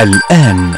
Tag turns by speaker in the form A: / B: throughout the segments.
A: الآن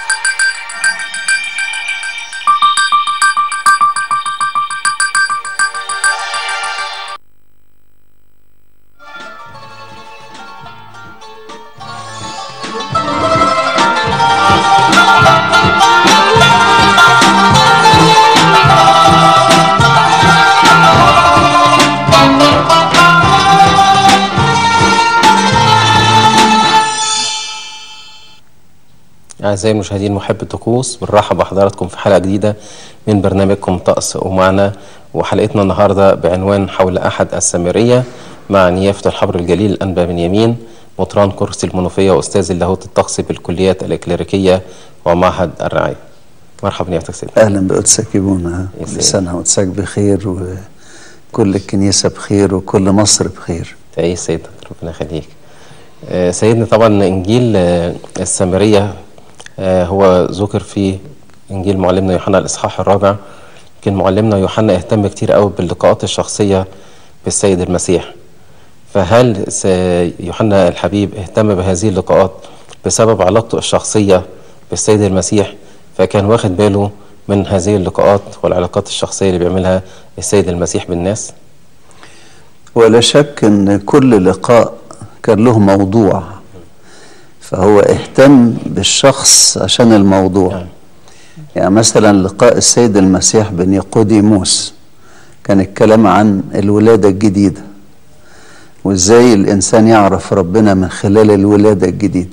B: أعزائي المشاهدين محب الطقوس بنرحب بحضراتكم في حلقة جديدة من برنامجكم طقس ومعنا وحلقتنا النهاردة بعنوان حول أحد السامرية مع نيافة الحبر الجليل الأنبا بن يمين مطران كرسي المنوفية وأستاذ اللاهوت الطقسي بالكليات الإكليريكية ومعهد الرعاية مرحبا نيافتك سيدي
C: اهلا بقدسك يبونا
B: يا
C: كل
B: سيدي.
C: سنه وقدسك بخير وكل الكنيسه بخير وكل مصر بخير
B: تعيش سيدك ربنا يخليك آه، سيدنا طبعا إنجيل آه، السامرية آه، هو ذكر في إنجيل معلمنا يوحنا الإصحاح الرابع يمكن معلمنا يوحنا اهتم كتير قوي باللقاءات الشخصية بالسيد المسيح فهل س- يوحنا الحبيب اهتم بهذه اللقاءات بسبب علاقته الشخصية بالسيد المسيح فكان واخد باله من هذه اللقاءات والعلاقات الشخصية اللي بيعملها السيد المسيح بالناس
C: ولا شك ان كل لقاء كان له موضوع فهو اهتم بالشخص عشان الموضوع
B: نعم.
C: يعني مثلا لقاء السيد المسيح بنيقوديموس كان الكلام عن الولادة الجديدة وازاي الانسان يعرف ربنا من خلال الولادة الجديدة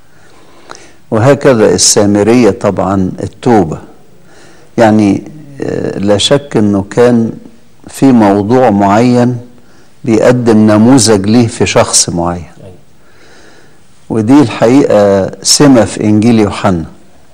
C: وهكذا السامرية طبعا التوبة يعني آه، لا شك انه كان في موضوع معين بيقدم نموذج ليه في شخص معين ودي الحقيقة سمة في إنجيل يوحنا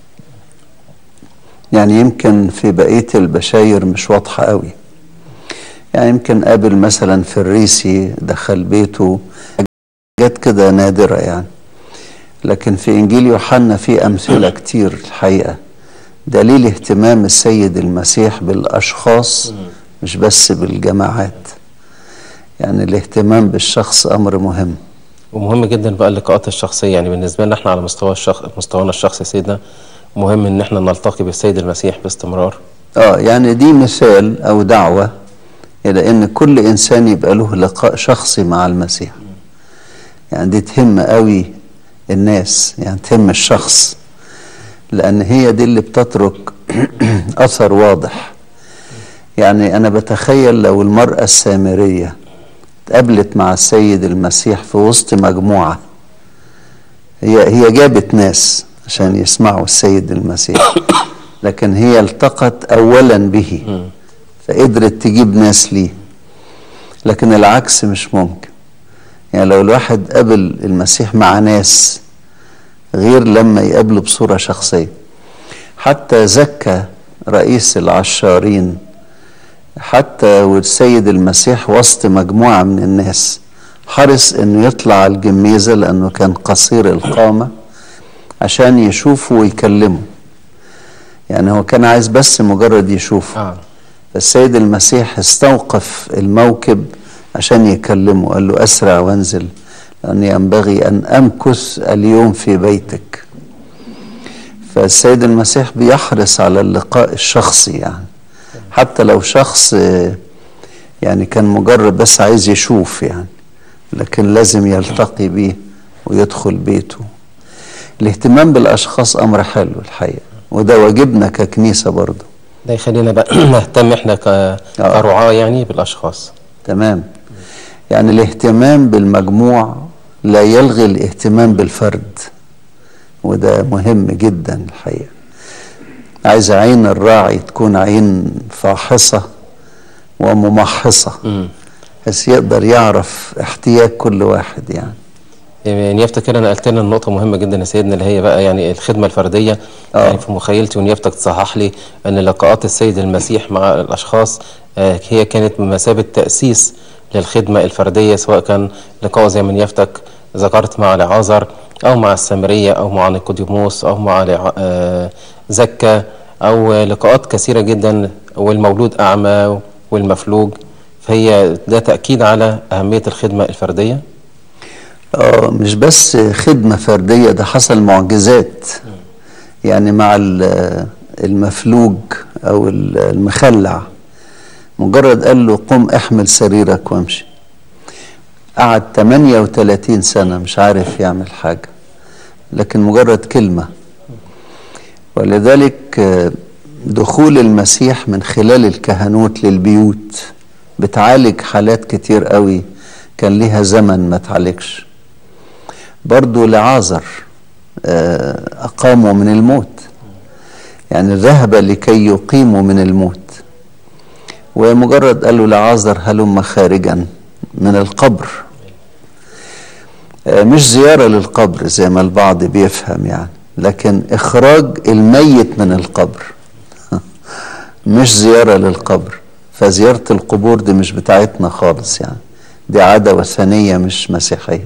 C: يعني يمكن في بقية البشاير مش واضحة قوي يعني يمكن قابل مثلا فريسي دخل بيته حاجات كده نادرة يعني لكن في إنجيل يوحنا في أمثلة كتير الحقيقة دليل اهتمام السيد المسيح بالأشخاص مش بس بالجماعات يعني الاهتمام بالشخص أمر مهم
B: ومهم جدا بقى اللقاءات الشخصية يعني بالنسبة لنا احنا على مستوى الشخص مستوانا الشخصي سيدنا مهم ان احنا نلتقي بالسيد المسيح باستمرار
C: اه يعني دي مثال او دعوة الى ان كل انسان يبقى له لقاء شخصي مع المسيح يعني دي تهم قوي الناس يعني تهم الشخص لان هي دي اللي بتترك اثر واضح يعني انا بتخيل لو المرأة السامرية اتقابلت مع السيد المسيح في وسط مجموعة هي هي جابت ناس عشان يسمعوا السيد المسيح لكن هي التقت اولا به فقدرت تجيب ناس ليه لكن العكس مش ممكن يعني لو الواحد قابل المسيح مع ناس غير لما يقابله بصورة شخصية حتى زكى رئيس العشارين حتى والسيد المسيح وسط مجموعة من الناس حرص انه يطلع على الجميزة لانه كان قصير القامة عشان يشوفه ويكلمه يعني هو كان عايز بس مجرد يشوفه
B: اه
C: فالسيد المسيح استوقف الموكب عشان يكلمه قال له أسرع وانزل لأن ينبغي أن أمكث اليوم في بيتك فالسيد المسيح بيحرص على اللقاء الشخصي يعني حتى لو شخص آه، يعني كان مجرد بس عايز يشوف يعني لكن لازم يلتقي بيه ويدخل بيته الاهتمام بالأشخاص أمر حلو الحقيقة وده واجبنا ككنيسة برضه
B: ده يخلينا بقى نهتم احنا ك- كرعاة يعني بالاشخاص
C: تمام يعني الاهتمام بالمجموع لا يلغي الاهتمام بالفرد وده مهم جدا الحقيقة عايز عين الراعي تكون عين فاحصة وممحصة
B: امم
C: بس يقدر يعرف احتياج كل واحد يعني
B: يعني يفتكر انا قلت لنا النقطة مهمة جدا يا سيدنا اللي هي بقى يعني الخدمة الفردية
C: آه.
B: يعني في مخيلتي ونيافتك تصحح لي ان لقاءات السيد المسيح مع الاشخاص آه، هي كانت بمثابة تأسيس للخدمة الفردية سواء كان لقاء زي ما نيافتك ذكرت مع لعازر او مع السامرية او مع نيقوديموس او مع لع- آه، زكا او لقاءات كثيرة جدا والمولود اعمى والمفلوج فهي ده تأكيد على أهمية الخدمة الفردية
C: اه مش بس خدمة فردية ده حصل معجزات يعني مع ال- المفلوج او ال- المخلع مجرد قال له قم احمل سريرك وامشي قعد 38 سنة مش عارف يعمل حاجة لكن مجرد كلمة ولذلك آه، دخول المسيح من خلال الكهنوت للبيوت بتعالج حالات كتير قوي كان ليها زمن ما تعالجش برضو لعازر آه، أقاموا من الموت يعني ذهب لكي يقيموا من الموت ومجرد قال له لعازر هلم خارجا من القبر آه، مش زيارة للقبر زي ما البعض بيفهم يعني لكن إخراج الميت من القبر مش زيارة للقبر فزيارة القبور دي مش بتاعتنا خالص يعني دي عادة وثنية مش مسيحية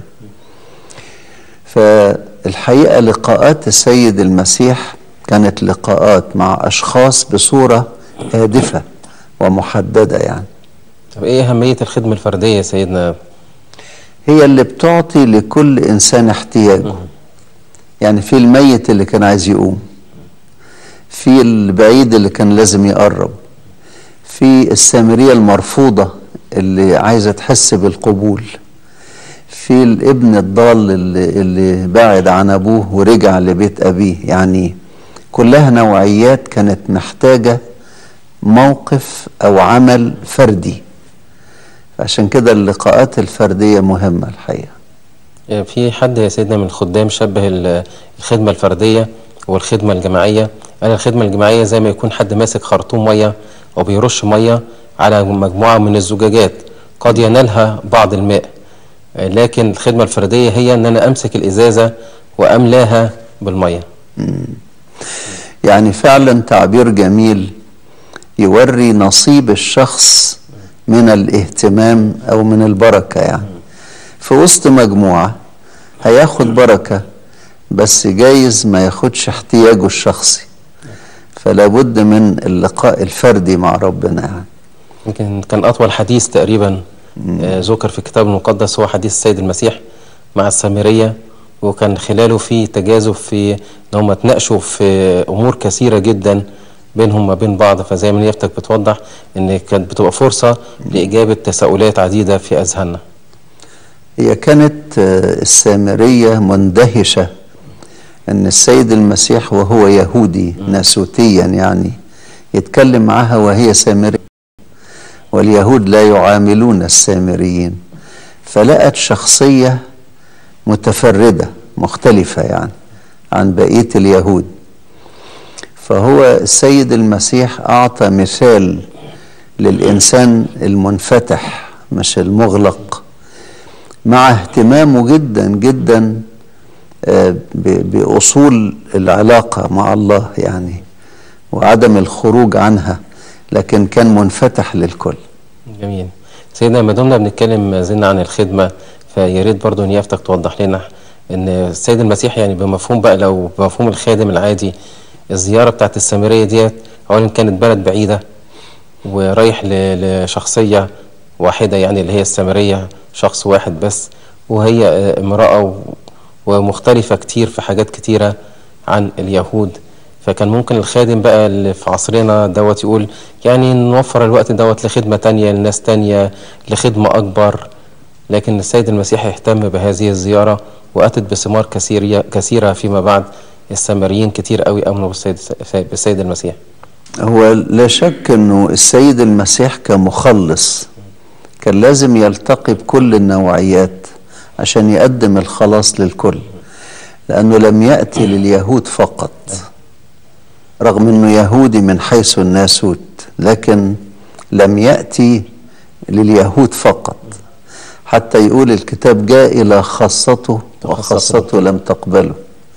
C: فالحقيقة لقاءات السيد المسيح كانت لقاءات مع أشخاص بصورة هادفة ومحددة يعني
B: طب ايه اهميه الخدمه الفرديه يا سيدنا
C: هي اللي بتعطي لكل إنسان احتياجه يعني في الميت اللي كان عايز يقوم في البعيد اللي كان لازم يقرب في السامرية المرفوضة اللي عايزة تحس بالقبول في الابن الضال اللي, اللي بعد عن أبوه ورجع لبيت أبيه يعني كلها نوعيات كانت محتاجة موقف أو عمل فردي عشان كده اللقاءات الفردية مهمة الحقيقة
B: يعني في حد يا سيدنا من الخدام شبه ال- الخدمه الفرديه والخدمه الجماعيه قال الخدمه الجماعيه زي ما يكون حد ماسك خرطوم ميه او بيرش ميه على مجموعه من الزجاجات قد ينالها بعض الماء آه، لكن الخدمه الفرديه هي ان انا امسك الازازه واملاها بالميه
C: يعني فعلا تعبير جميل يوري نصيب الشخص من الاهتمام او من البركه يعني في وسط مجموعه هياخد بركه بس جايز ما ياخدش احتياجه الشخصي فلا بد من اللقاء الفردي مع ربنا يعني
B: يمكن كان أطول حديث تقريبا آه، ذكر في الكتاب المقدس هو حديث السيد المسيح مع السامرية وكان خلاله في تجاذب في ان هم اتناقشوا في امور كثيره جدا بينهم ما بين بعض فزي ما نيافتك بتوضح ان كانت بتبقى فرصه لاجابه تساؤلات عديده في اذهاننا
C: هي كانت آه، السامرية مندهشة أن السيد المسيح وهو يهودي ناسوتيا يعني يتكلم معها وهي سامرية واليهود لا يعاملون السامريين فلقت شخصية متفردة مختلفة يعني عن بقية اليهود فهو السيد المسيح أعطى مثال للإنسان المنفتح مش المغلق مع اهتمامه جدا جدا آه، ب- بأصول العلاقة مع الله يعني وعدم الخروج عنها لكن كان منفتح للكل
B: جميل سيدنا ما دمنا بنتكلم زلنا عن الخدمه فيا ريت برضه نيافتك توضح لنا ان السيد المسيح يعني بمفهوم بقى لو بمفهوم الخادم العادي الزياره بتاعت السامريه ديت اولا كانت بلد بعيده ورايح ل- لشخصيه واحده يعني اللي هي السامريه شخص واحد بس وهي آه، امراه و- ومختلفه كتير في حاجات كتيره عن اليهود فكان ممكن الخادم بقى اللي في عصرنا دوت يقول يعني نوفر الوقت دوت لخدمة تانية لناس تانية لخدمة أكبر لكن السيد المسيح اهتم بهذه الزيارة وأتت بثمار كثيرة كثيرة فيما بعد السامريين كتير قوي آمنوا بالسيد, بالسيد المسيح
C: هو لا شك انه السيد المسيح كمخلص كان لازم يلتقي بكل النوعيات عشان يقدم الخلاص للكل لانه لم ياتي لليهود فقط رغم انه يهودي من حيث الناسوت لكن لم ياتي لليهود فقط حتى يقول الكتاب جاء الى خاصته وخاصته لم تقبله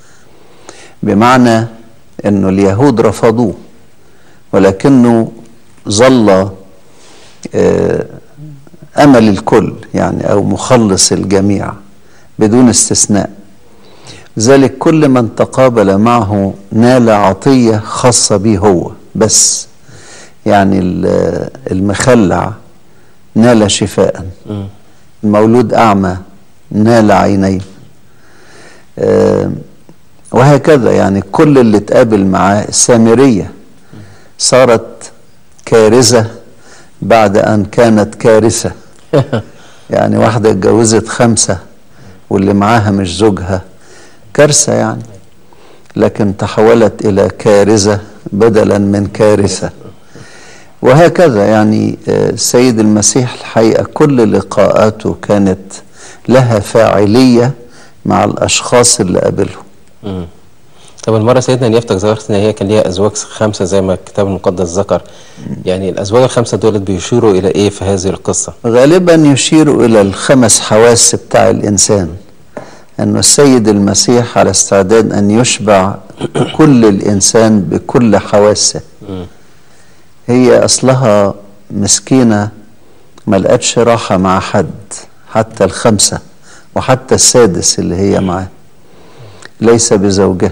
C: بمعنى انه اليهود رفضوه ولكنه ظل آه، امل الكل يعني او مخلص الجميع بدون استثناء ذلك كل من تقابل معه نال عطيه خاصه به هو بس يعني ال- المخلع نال شفاء المولود اعمى نال عينيه آه، وهكذا يعني كل اللي اتقابل معاه السامرية صارت كارثة بعد أن كانت كارثة يعني واحدة اتجوزت خمسة واللي معاها مش زوجها كارثة يعني لكن تحولت إلى كارثة بدلا من كارثة وهكذا يعني آه، السيد المسيح الحقيقة كل لقاءاته كانت لها فاعلية مع الأشخاص اللي قابلهم
B: مم. طب المرة سيدنا نيافتك ذكرت ان هي كان ليها ازواج خمسة زي ما الكتاب المقدس ذكر يعني الازواج الخمسة دولت بيشيروا الى ايه في هذه القصة؟
C: غالبا يشير إلى الخمس حواس بتاع الإنسان أنه السيد المسيح على استعداد أن يشبع كل الإنسان بكل حواسه
B: مم.
C: هي أصلها مسكينة ما لقتش راحة مع حد حتى الخمسة وحتى السادس اللي هي معاه ليس بزوجها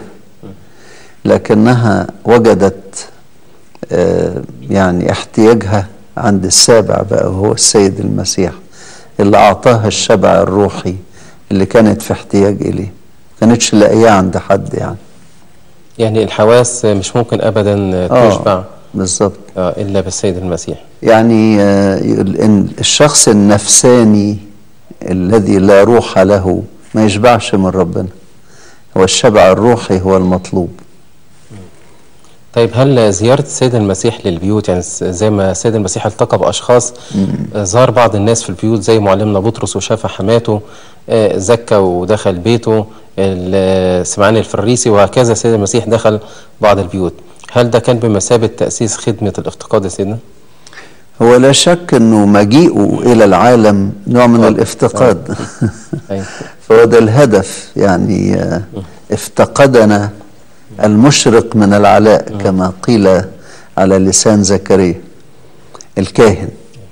C: لكنها وجدت آه، يعني احتياجها عند السابع بقى وهو السيد المسيح اللي أعطاها الشبع الروحي اللي كانت في احتياج إليه كانتش لاقياه عند حد يعني
B: يعني الحواس مش ممكن ابدا
C: آه،
B: تشبع
C: بالظبط
B: آه الا بالسيد المسيح
C: يعني آه، يقول إن الشخص النفساني الذي لا روح له ما يشبعش من ربنا هو الشبع الروحي هو المطلوب
B: طيب هل زيارة السيد المسيح للبيوت يعني س- زي ما السيد المسيح التقى بأشخاص آه، زار بعض الناس في البيوت زي معلمنا بطرس وشاف حماته آه، زكى ودخل بيته ال- سمعان الفريسي وهكذا السيد المسيح دخل بعض البيوت هل ده كان بمثابة تأسيس خدمة الافتقاد يا سيدنا؟
C: هو لا شك انه مجيئه الى العالم نوع من الافتقاد
B: أيوة.
C: فهو ده الهدف يعني آه، افتقدنا المشرق من العلاء كما قيل على لسان زكريا الكاهن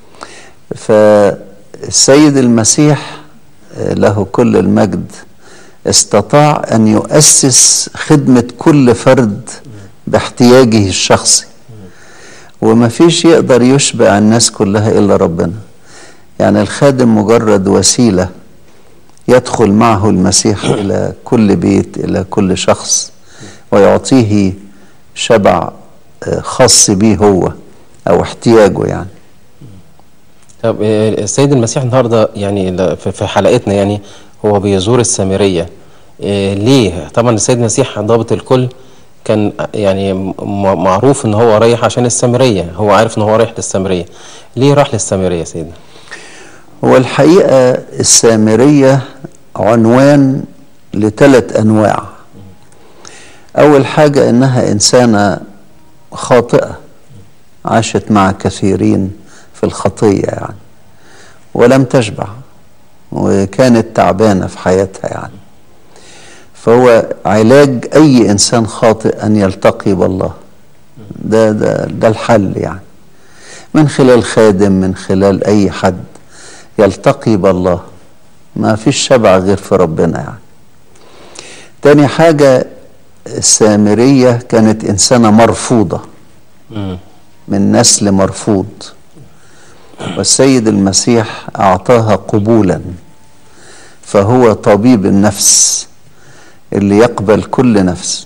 C: فالسيد المسيح آه، له كل المجد استطاع ان يؤسس خدمه كل فرد باحتياجه الشخصي وما فيش يقدر يشبع الناس كلها الا ربنا يعني الخادم مجرد وسيله يدخل معه المسيح الى كل بيت الى كل شخص ويعطيه شبع آه، خاص به هو او احتياجه يعني
B: طب آه، السيد المسيح النهارده يعني ل- في في حلقتنا يعني هو بيزور السامريه آه، ليه؟ طبعا السيد المسيح ضابط الكل كان يعني م- معروف ان هو رايح عشان السامريه هو عارف ان هو رايح للسامريه ليه راح للسامريه يا سيدنا؟
C: هو الحقيقه السامريه عنوان لثلاث انواع اول حاجه انها انسانه خاطئه عاشت مع كثيرين في الخطيه يعني ولم تشبع وكانت تعبانه في حياتها يعني فهو علاج اي انسان خاطئ ان يلتقي بالله ده ده ده الحل يعني من خلال خادم من خلال اي حد يلتقي بالله ما فيش شبع غير في ربنا يعني تاني حاجة السامرية كانت إنسانة مرفوضة
B: مم.
C: من نسل مرفوض والسيد المسيح أعطاها قبولا فهو طبيب النفس اللي يقبل كل نفس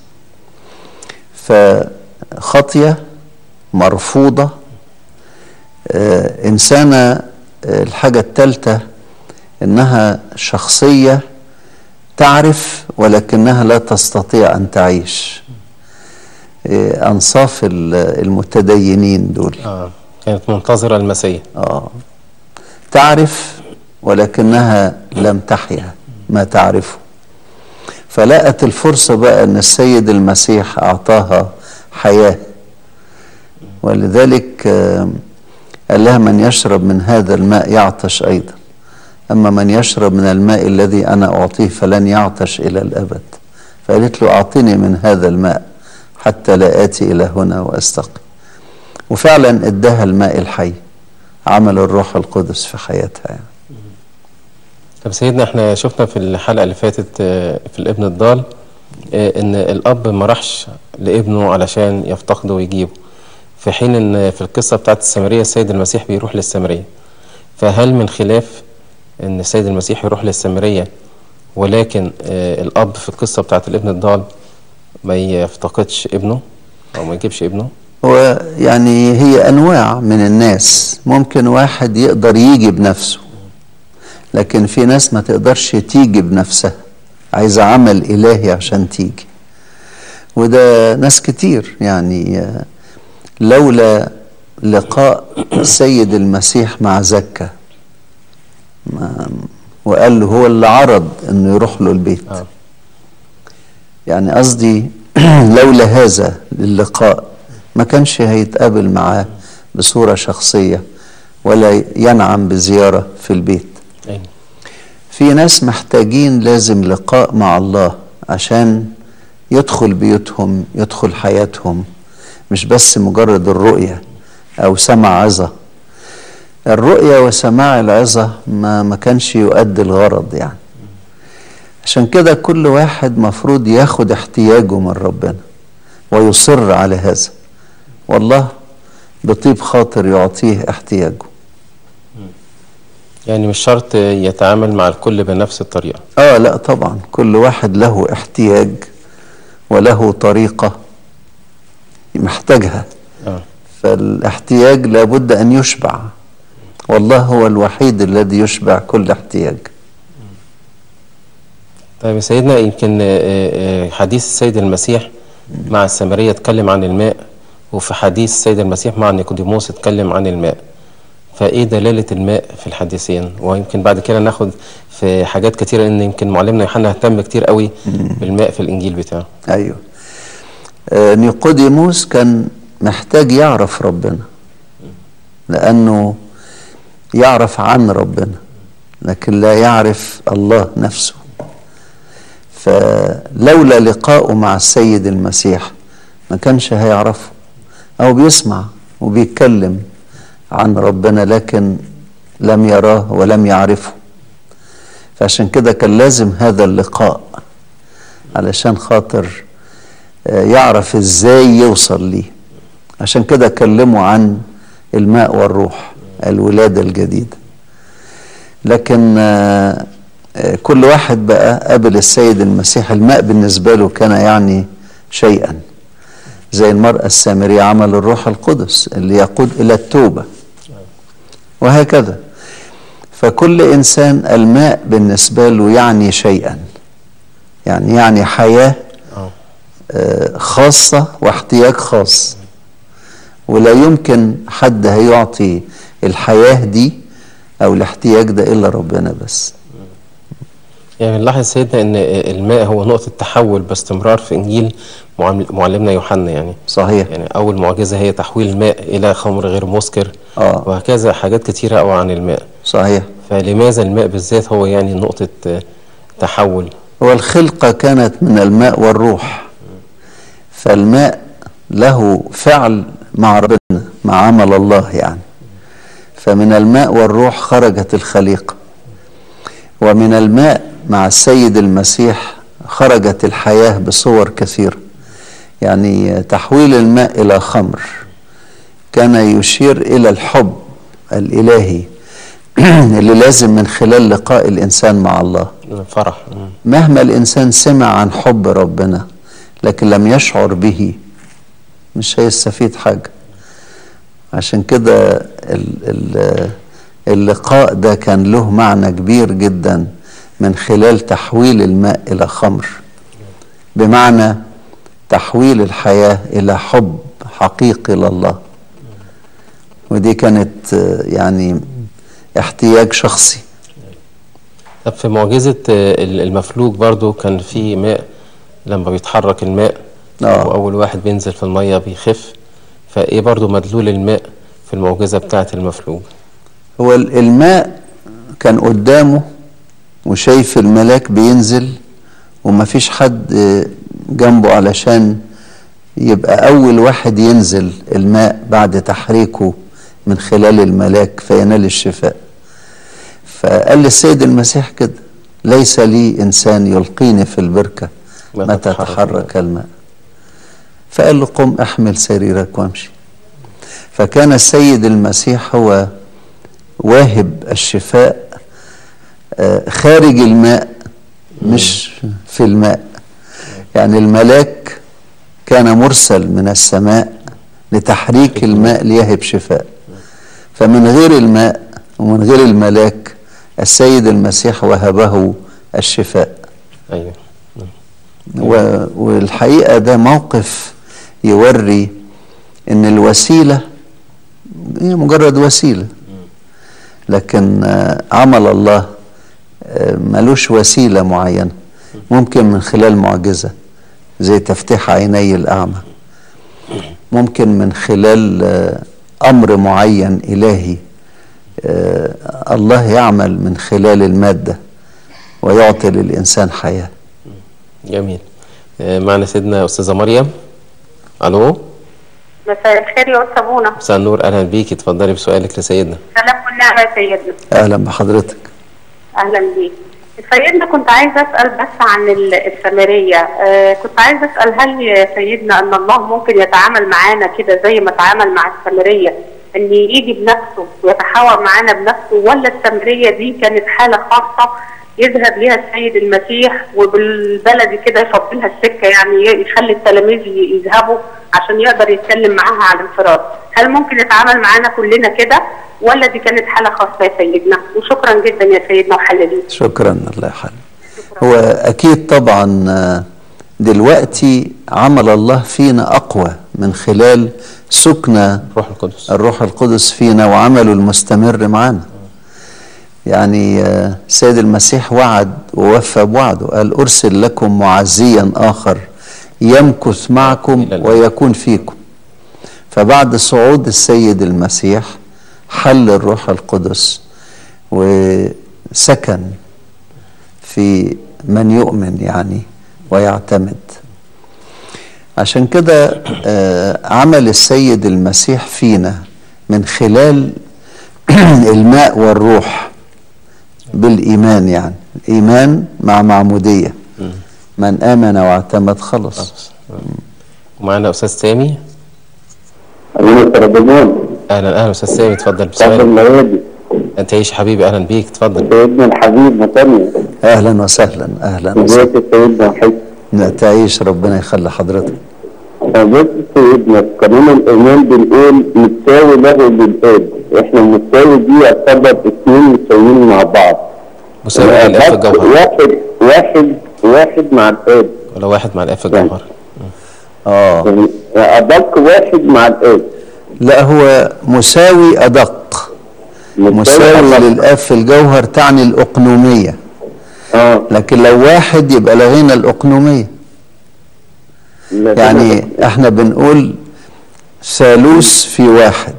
C: فخطية مرفوضة آه، إنسانة آه، الحاجة الثالثة إنها شخصية تعرف ولكنها لا تستطيع أن تعيش آه، أنصاف ال- المتدينين دول
B: اه كانت منتظره المسيح
C: آه. تعرف ولكنها لم تحيا ما تعرفه فلقت الفرصة بقى أن السيد المسيح أعطاها حياة ولذلك آه، قال لها من يشرب من هذا الماء يعطش أيضا أما من يشرب من الماء الذي أنا أعطيه فلن يعطش إلى الأبد فقالت له أعطني من هذا الماء حتى لا آتي إلى هنا وأستقي وفعلا اداها الماء الحي عمل الروح القدس في حياتها يعني.
B: طب سيدنا احنا شفنا في الحلقه اللي فاتت آه، في الابن الضال آه، ان الاب ما راحش لابنه علشان يفتقده ويجيبه في حين ان في القصه بتاعت السامريه السيد المسيح بيروح للسامريه فهل من خلاف ان السيد المسيح يروح للسامريه ولكن آه الاب في القصه بتاعت الابن الضال ما يفتقدش ابنه او ما يجيبش ابنه
C: هو يعني هي انواع من الناس ممكن واحد يقدر يجي بنفسه لكن في ناس ما تقدرش تيجي بنفسها عايزه عمل الهي عشان تيجي وده ناس كتير يعني آه، لولا لقاء السيد المسيح مع زكا ما- وقال له هو اللي عرض انه يروح له البيت
B: آه.
C: يعني قصدي لولا هذا اللقاء ما كانش هيتقابل معاه بصورة شخصية ولا ينعم بزيارة في البيت
B: أيوة.
C: في ناس محتاجين لازم لقاء مع الله عشان يدخل بيوتهم يدخل حياتهم مش بس مجرد الرؤية أو سمع عظة الرؤية وسماع العظة ما ما كانش يؤدي الغرض يعني عشان كده كل واحد مفروض ياخد احتياجه من ربنا ويصر على هذا والله بطيب خاطر يعطيه احتياجه
B: يعني مش شرط يتعامل مع الكل بنفس الطريقه
C: اه لا طبعا كل واحد له احتياج وله طريقة محتاجها
B: اه
C: فالاحتياج لابد ان يشبع والله هو الوحيد الذي يشبع كل احتياج
B: طيب يا سيدنا يمكن آه، آه، حديث السيد المسيح مع السامرية اتكلم عن الماء وفي حديث السيد المسيح مع نيقوديموس اتكلم عن الماء فايه دلالة الماء في الحديثين ويمكن بعد كده ناخد في حاجات كتيرة ان يمكن معلمنا يوحنا اهتم كتير قوي بالماء في الانجيل بتاعه
C: ايوه آه نيقوديموس كان محتاج يعرف ربنا لانه يعرف عن ربنا لكن لا يعرف الله نفسه فلولا لقاؤه مع السيد المسيح ما كانش هيعرفه او بيسمع وبيتكلم عن ربنا لكن لم يراه ولم يعرفه فعشان كده كان لازم هذا اللقاء علشان خاطر آه، يعرف ازاي يوصل ليه عشان كده كلموا عن الماء والروح الولادة الجديدة لكن آه، آه، كل واحد بقى قابل السيد المسيح الماء بالنسبة له كان يعني شيئا زي المرأة السامرية عمل الروح القدس اللي يقود إلى التوبة وهكذا فكل إنسان الماء بالنسبة له يعني شيئا يعني يعني حياة
B: اه
C: آه، خاصة واحتياج خاص ولا يمكن حد هيعطي الحياة دي أو الاحتياج ده إلا ربنا بس
B: يعني بنلاحظ سيدنا ان الماء هو نقطة تحول باستمرار في انجيل معامل- معلمنا يوحنا يعني
C: صحيح
B: يعني اول معجزة هي تحويل الماء الى خمر غير مسكر
C: آه.
B: وهكذا حاجات كتيرة قوي عن الماء
C: صحيح
B: فلماذا الماء بالذات هو يعني نقطة آه، تحول
C: هو الخلقة كانت من الماء والروح فالماء له فعل مع ربنا مع عمل الله يعني فمن الماء والروح خرجت الخليقة ومن الماء مع السيد المسيح خرجت الحياة بصور كثيرة يعني تحويل الماء إلى خمر كان يشير إلى الحب الإلهي اللي لازم من خلال لقاء الإنسان مع الله
B: فرح مم.
C: مهما الإنسان سمع عن حب ربنا لكن لم يشعر به مش هيستفيد حاجة عشان كده ال- ال- اللقاء ده كان له معنى كبير جدا من خلال تحويل الماء إلى خمر بمعنى تحويل الحياة إلى حب حقيقي لله ودي كانت آه، يعني احتياج شخصي
B: طب في معجزة آه، المفلوج برضو كان في ماء لما بيتحرك الماء
C: آه.
B: وأول واحد بينزل في المية بيخف فإيه برضو مدلول الماء في المعجزة بتاعة المفلوج
C: هو ال- الماء كان قدامه وشايف الملاك بينزل ومفيش حد آه، جنبه علشان يبقى أول واحد ينزل الماء بعد تحريكه من خلال الملاك فينال الشفاء فقال للسيد المسيح كده ليس لي إنسان يلقيني في البركة
B: متى
C: متى
B: تحرك
C: تحرك الماء فقال له قم احمل سريرك وامشي فكان السيد المسيح هو واهب الشفاء آه، خارج الماء مش في الماء يعني الملاك كان مرسل من السماء لتحريك الماء ليهب شفاء فمن غير الماء ومن غير الملاك السيد المسيح وهبه الشفاء
B: ايوه
C: و- والحقيقة ده موقف يوري ان الوسيلة هي مجرد وسيلة لكن آه، عمل الله آه، ملوش وسيلة معينة ممكن من خلال معجزة زي تفتيح عيني الأعمى ممكن من خلال آه، أمر معين إلهي آه، الله يعمل من خلال المادة ويعطي للإنسان حياة
B: جميل آه، معنا سيدنا استاذه مريم الو
A: مساء الخير يا استاذ بونا
B: مساء النور اهلا بيكي اتفضلي بسؤالك لسيدنا
A: سلام والنعمه يا سيدنا
C: أهلا بحضرتك
A: اهلا بيك سيدنا كنت عايزه اسال بس عن ال- السامريه آه كنت عايزه اسال هل يا سيدنا ان الله ممكن يتعامل معانا كده زي ما تعامل مع السامريه ان يجي بنفسه ويتحاور معانا بنفسه ولا السامريه دي كانت حاله خاصه يذهب ليها السيد المسيح وبالبلدي كده يفضلها السكه يعني يخلي التلاميذ ي- يذهبوا عشان يقدر يتكلم معاها على انفراد هل ممكن يتعامل معانا كلنا كده ولا دي كانت حاله خاصه يا سيدنا وشكرا جدا يا سيدنا وحللين
C: شكرا الله يحل هو أكيد طبعا آه، دلوقتي عمل الله فينا أقوى من خلال سكن
B: روح القدس
C: الروح القدس فينا وعمله المستمر معنا يعني آه، سيد المسيح وعد ووفى بوعده قال أرسل لكم معزيا آخر يمكث معكم
B: إلى الأبد.
C: ويكون فيكم فبعد صعود السيد المسيح حل الروح القدس وسكن في من يؤمن يعني ويعتمد عشان كده آه، عمل السيد المسيح فينا من خلال الماء والروح بالإيمان يعني الإيمان مع معمودية من آمن واعتمد خلص
B: خلاص ومعنا استاذ سامي
D: أمين الترجمان
B: اهلا اهلا استاذ سامي اتفضل
D: صاحب
B: بسؤالك
D: الميادي
B: انت عيش حبيبي اهلا بيك اتفضل
D: سيدنا الحبيب متانيا
C: أهلا وسهلا أهلا وسهلا
D: ازيك يا سيدنا حسن
C: لا تعيش ربنا يخلي حضرتك
D: بص سيدنا في قانون الإيمان بنقول متساوي له للآب احنا المتساوي دي يعتبر اتنين متساويين مع بعض
B: مساوي للاب في الجوهر
D: واحد واحد واحد مع الآب
B: ولا واحد مع الاب في الجوهر
C: آه
D: يعني أدق واحد مع الآب
C: لا هو مساوي أدق مساوي
D: أدق.
C: للآب في الجوهر تعني الأقنومية
D: اه
C: لكن لو واحد يبقى لغينا الأقنومية
D: لكن-
C: يعني احنا بنقول ثالوث في واحد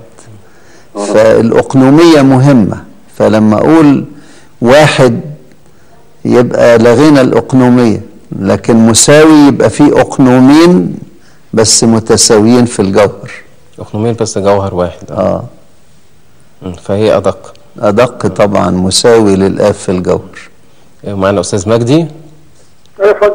C: فالأقنومية مهمة فلما أقول واحد يبقى لغينا الأقنومية لكن مساوي يبقى فيه أقنومين بس متساويين في الجوهر
B: اقنومين بس جوهر واحد اه
C: اه
B: مم. فهي ادق
C: أدق طبعا مساوي للآب في الجوهر
B: ومعنا استاذ مجدي
E: ايوه اتفضل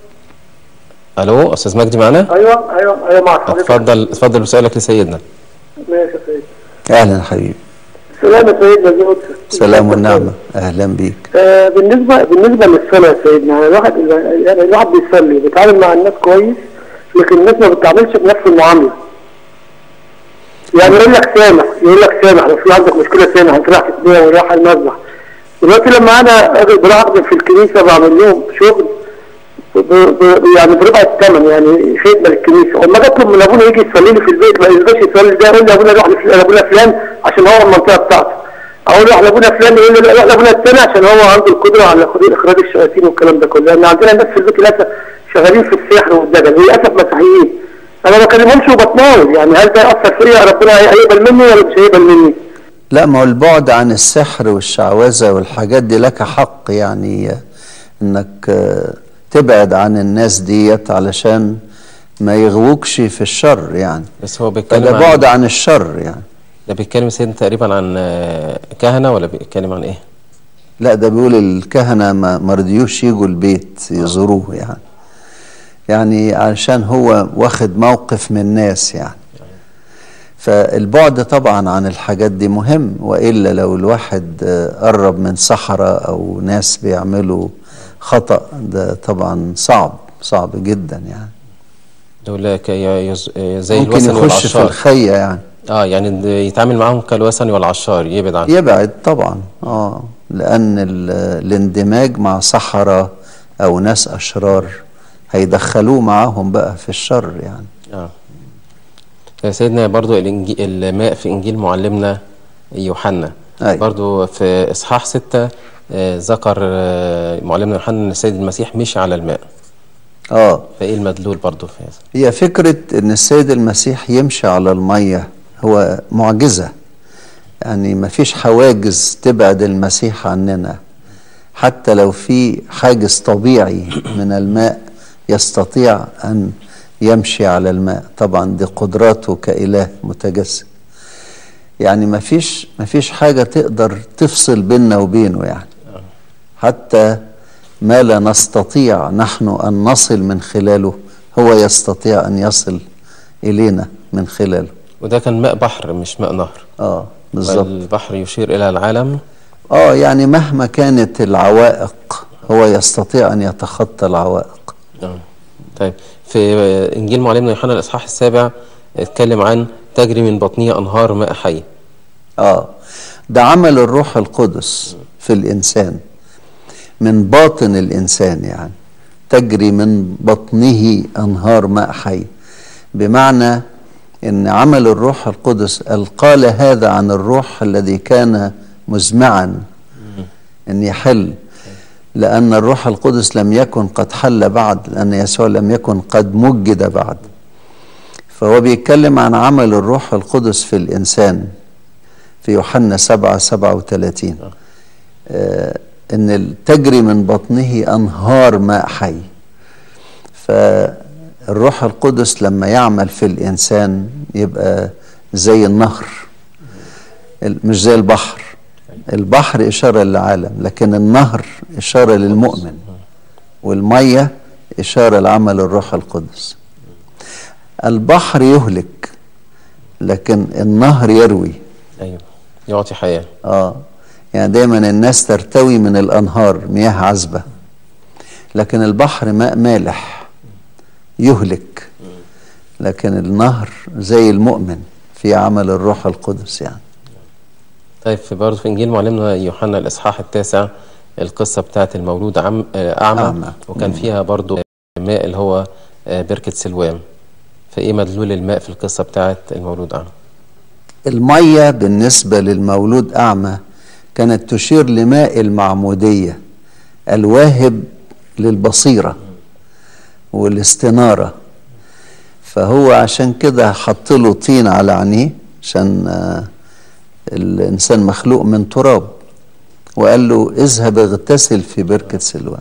B: الو استاذ مجدي معنا
E: ايوه ايوه ايوه مع حضرتك
B: اتفضل اتفضل بسؤالك لسيدنا
E: ماشي يا سيدي
C: أهلا حبيبي
E: سلام يا سيدنا زي قلت
C: سلام والنعمة أهلا بيك
E: آه بالنسبه بالنسبه للصلاه يا سيدنا يعني الواحد يعني الواحد بيصلي بيتعامل مع الناس كويس لكن الناس ما بتتعاملش بنفس المعامله يعني يقول لك سامح يقول لك سامح لو في عندك مشكله سامح انت رايح تتبيع ورايح المذبح دلوقتي لما انا راجل بروح اخدم في الكنيسه بعمل لهم شغل ب- ب- يعني بربع الثمن يعني خدمه للكنيسه وما اجي اطلب من ابونا يجي يصلي لي في البيت ما يقدرش يصلي ده يقول لي ابونا روح لفلان- لابونا فلان عشان هو المنطقه بتاعته اقول روح لابونا فلان يقول لي لا روح لابونا الثاني عشان هو عنده القدره على خروج- اخراج الشياطين والكلام ده كله لان عندنا ناس في البيت للاسف شغالين في السحر والدجل للاسف مسيحيين انا ما بكلمهمش وبتناول يعني هل ده ياثر فيا ربنا هيقبل مني ولا مش هيقبل مني؟
C: لا ما هو البعد عن السحر والشعوذة والحاجات دي لك حق يعني آه، انك آه، تبعد عن الناس ديت علشان ما يغوكش في الشر يعني
B: بس هو بيتكلم
C: فده
B: عن
C: بعد عن الشر يعني
B: ده بيتكلم سيدنا تقريبا عن آه، كهنه ولا بيتكلم عن ايه؟
C: لا ده بيقول الكهنة ما ما رضيوش يجوا البيت يزوروه يعني يعني علشان هو واخد موقف من الناس يعني فالبعد طبعا عن الحاجات دي مهم والا لو الواحد آه، قرب من صحراء او ناس بيعملوا خطا ده طبعا صعب صعب جدا يعني
B: دول ك- يز- زي
C: ممكن
B: الوثني
C: يخش في
B: والعشار
C: الخيه يعني
B: اه يعني د- يتعامل معاهم كالوثني والعشار يبعد عنهم
C: يبعد طبعا اه لان ال- الاندماج مع صحراء او ناس اشرار هيدخلوه معاهم بقى في الشر يعني
B: اه يا سيدنا برضو الإنجي... الماء في إنجيل معلمنا يوحنا
C: أيوة.
B: برضو في إصحاح ستة آه ذكر آه معلمنا يوحنا أن السيد المسيح مشي على الماء
C: اه
B: فإيه المدلول برضو في هذا
C: هي فكرة ان السيد المسيح يمشي على المية هو معجزة يعني ما فيش حواجز تبعد المسيح عننا حتى لو في حاجز طبيعي من الماء يستطيع ان يمشي على الماء طبعا دي قدراته كإله متجسد يعني ما فيش ما فيش حاجة تقدر تفصل بيننا وبينه يعني حتى ما لا نستطيع نحن أن نصل من خلاله هو يستطيع أن يصل إلينا من خلاله
B: وده كان ماء بحر مش ماء نهر
C: آه بالظبط
B: البحر يشير إلى العالم
C: آه يعني مهما كانت العوائق هو يستطيع أن يتخطى العوائق
B: آه. طيب في إنجيل معلمنا يوحنا الإصحاح السابع اتكلم عن تجري من بطنه أنهار ماء حي
C: آه ده عمل الروح القدس في الإنسان من باطن الإنسان يعني تجري من بطنه أنهار ماء حي بمعنى إن عمل الروح القدس قال هذا عن الروح الذي كان مزمعا أن يحل لأن الروح القدس لم يكن قد حل بعد لأن يسوع لم يكن قد مجد بعد فهو بيتكلم عن عمل الروح القدس في الإنسان في يوحنا 7 37 آه ان تجري من بطنه انهار ماء حي فالروح القدس لما يعمل في الانسان يبقى زي النهر مش زي البحر البحر اشاره للعالم لكن النهر اشاره للمؤمن والميه اشاره لعمل الروح القدس البحر يهلك لكن النهر يروي
B: أيوه يعطي حياة
C: اه يعني دايما الناس ترتوي من الانهار مياه عذبه لكن البحر ماء مالح يهلك لكن النهر زي المؤمن في عمل الروح القدس يعني
B: طيب في برضه في انجيل معلمنا يوحنا الاصحاح التاسع القصه بتاعت المولود عم اعمى
C: أعمى.
B: وكان فيها برضه ماء اللي هو بركه سلوام فايه مدلول الماء في القصه بتاعت المولود اعمى
C: الميه بالنسبه للمولود اعمى كانت تشير لماء المعموديه الواهب للبصيره والاستناره فهو عشان كده حط له طين على عينيه عشان آه الانسان مخلوق من تراب وقال له اذهب اغتسل في بركه سلوان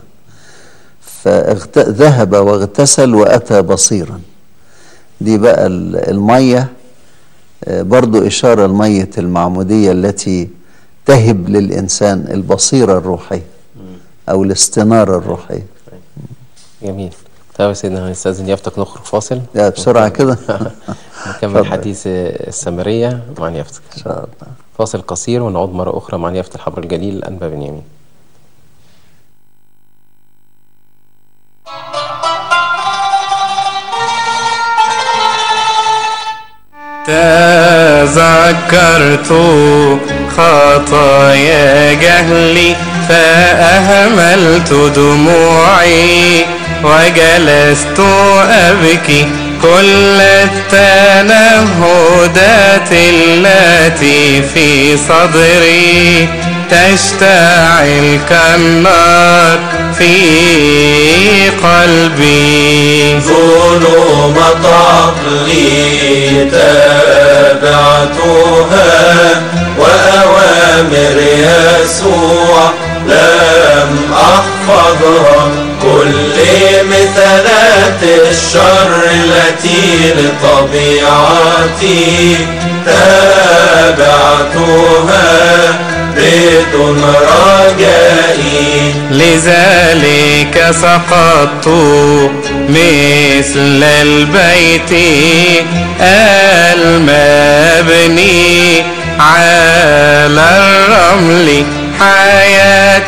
C: فذهب واغتسل واتى بصيرا دي بقى الميه برضو اشاره لميه المعموديه التي تهب للانسان البصيره الروحيه او الاستناره الروحيه
B: جميل طيب يا سيدنا هنستاذن يافتك نخرج فاصل
C: لا بسرعه كده
B: نكمل حديث السامريه مع يافتك
C: ان شاء الله
B: فاصل قصير ونعود مرة أخرى مع نيافة الحبر الجليل أنبا بنيامين
F: تذكرت خطايا جهلي فأهملت دموعي وجلست أبكي كل التنهدات التي في صدري تشتعل كالنار في قلبي
G: ظلم طبلي تابعتها وأوامر يسوع لم أحفظها كل مثلات الشر التي لطبيعتي تابعتها بدون رجائي
F: لذلك سقطت مثل البيت المبني على الرمل حياة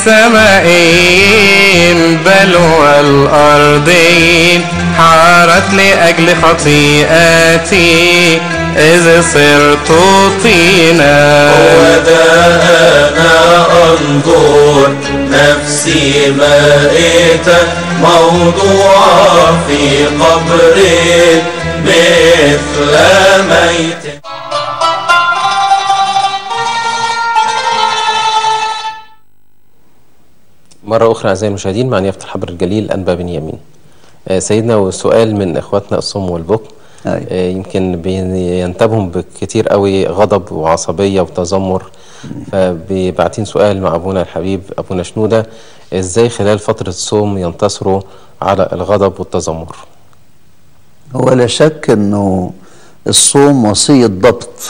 F: السمائين بل والأرضين حارت لأجل خطيئتي إذ صرت طينا
G: ودا أنا أنظر نفسي مائتة موضوعة في قبر مثل ميت
B: مرة أخرى أعزائي المشاهدين مع نيافة الحبر الجليل أنبا بنيامين آه، سيدنا وسؤال من إخواتنا الصم والبكم
C: أيوة.
B: آه، يمكن بينتابهم بكتير قوي غضب وعصبية وتذمر فبيبعتين سؤال مع أبونا الحبيب أبونا شنودة إزاي خلال فترة الصوم ينتصروا على الغضب والتذمر
C: هو لا شك انه الصوم وصية ضبط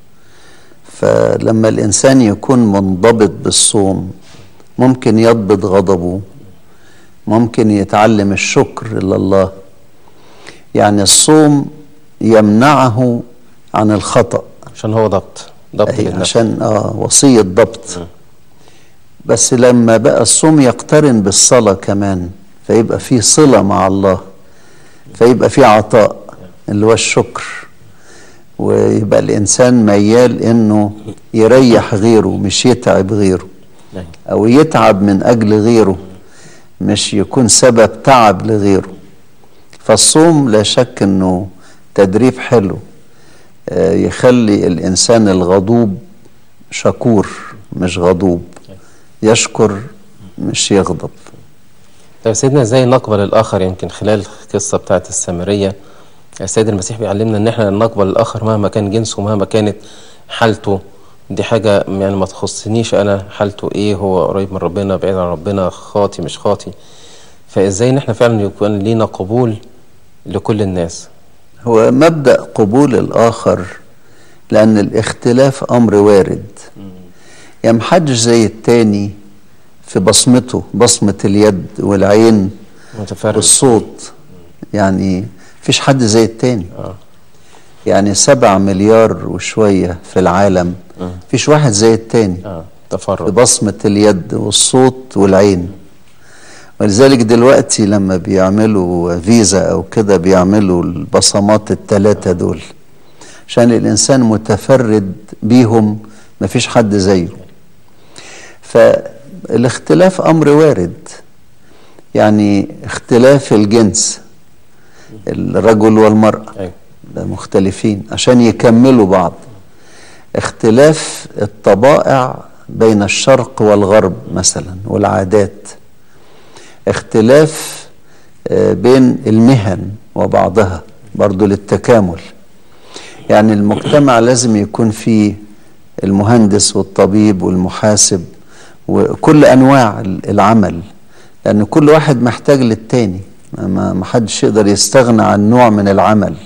C: فلما الانسان يكون منضبط بالصوم ممكن يضبط غضبه ممكن يتعلم الشكر لله يعني الصوم يمنعه عن الخطأ
B: عشان هو ضبط ضبط
C: أي
B: للنفس
C: عشان اه وصية ضبط بس لما بقى الصوم يقترن بالصلاة كمان فيبقى فيه صلة مع الله فيبقى فيه عطاء اللي هو الشكر ويبقى الإنسان ميال إنه يريح غيره مش يتعب غيره
B: نعم.
C: أو يتعب من أجل غيره مش يكون سبب تعب لغيره فالصوم لا شك إنه تدريب حلو آه، يخلي الإنسان الغضوب شكور مش غضوب يشكر مش يغضب
B: طيب سيدنا ازاي نقبل الاخر يمكن خلال القصه بتاعت السامريه السيد المسيح بيعلمنا ان احنا نقبل الاخر مهما كان جنسه مهما كانت حالته دي حاجه يعني ما تخصنيش انا حالته ايه هو قريب من ربنا بعيد عن ربنا خاطي مش خاطي فازاي ان احنا فعلا يكون لينا قبول لكل الناس
C: هو مبدأ قبول الآخر لأن الاختلاف أمر وارد يعني محدش زي التاني في بصمته بصمة اليد والعين
B: متفرد
C: والصوت يعني فيش حد زي التاني
B: اه
C: يعني سبع مليار وشوية في العالم فيش واحد زي التاني
B: اه تفرد
C: ببصمة اليد والصوت والعين ولذلك دلوقتي لما بيعملوا فيزا أو كده بيعملوا البصمات التلاتة دول عشان الإنسان متفرد بيهم مفيش حد زيه فالاختلاف أمر وارد يعني اختلاف الجنس الرجل والمرأة
B: ايوه
C: ده مختلفين عشان يكملوا بعض اختلاف الطبائع بين الشرق والغرب مثلا والعادات اختلاف آه، بين المهن وبعضها برضو للتكامل يعني المجتمع لازم يكون فيه المهندس والطبيب والمحاسب وكل انواع العمل لان كل واحد محتاج للتاني ما ما حدش يقدر يستغنى عن نوع من العمل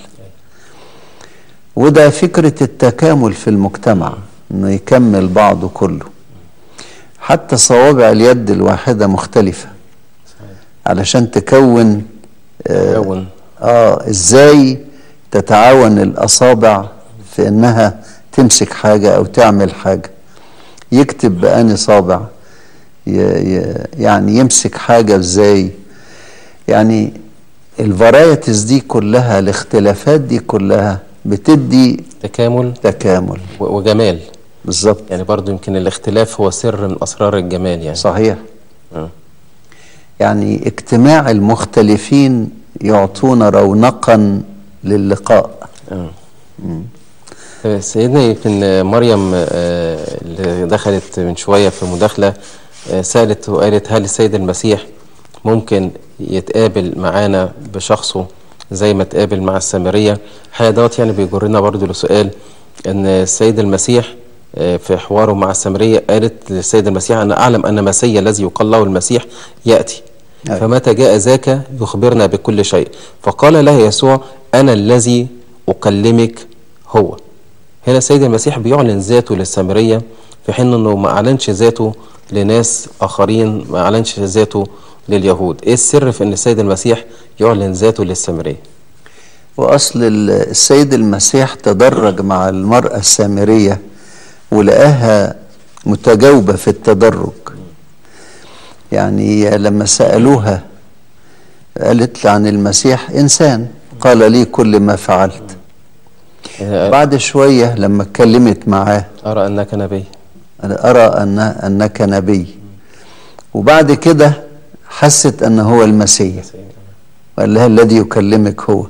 C: وده فكرة التكامل في المجتمع انه يكمل بعضه كله حتى صوابع اليد الواحدة مختلفة علشان تكون آه,
B: كون
C: اه ازاي تتعاون الاصابع في انها تمسك حاجة او تعمل حاجة يكتب بأني صابع ي ي يعني يمسك حاجة ازاي يعني الفرايتيز دي كلها الاختلافات دي كلها بتدي
B: تكامل
C: تكامل
B: و- وجمال
C: بالظبط
B: يعني برضو يمكن الاختلاف هو سر من اسرار الجمال يعني
C: صحيح
B: آه.
C: يعني اجتماع المختلفين يعطون رونقا للقاء
B: اه طيب سيدنا يمكن مريم آه، اللي دخلت من شوية في مداخلة آه، سألت وقالت هل السيد المسيح ممكن يتقابل معانا بشخصه زي ما اتقابل مع السامرية الحقيقة دوت يعني بيجرنا برضو لسؤال ان السيد المسيح آه، في حواره مع السامرية قالت للسيد المسيح أنا أعلم أن مسيا الذي يقال له المسيح يأتي
C: أيوة.
B: فمتى جاء ذاك يخبرنا بكل شيء فقال له يسوع أنا الذي أكلمك هو هنا السيد المسيح بيعلن ذاته للسامرية في حين أنه ما أعلنش ذاته لناس اخرين ما اعلنش ذاته لليهود ايه السر في ان السيد المسيح يعلن ذاته للسامريه
C: وأصل ال- السيد المسيح تدرج مع المرأة السامرية ولقاها متجاوبة في التدرج يعني لما سألوها قالت عن المسيح إنسان قال لي كل ما فعلت
B: آه،
C: بعد شوية لما اتكلمت معاه
B: ارى انك نبي
C: أنا أرى أن أنك نبي وبعد كده حست أن هو المسيح وقال لها الذي يكلمك هو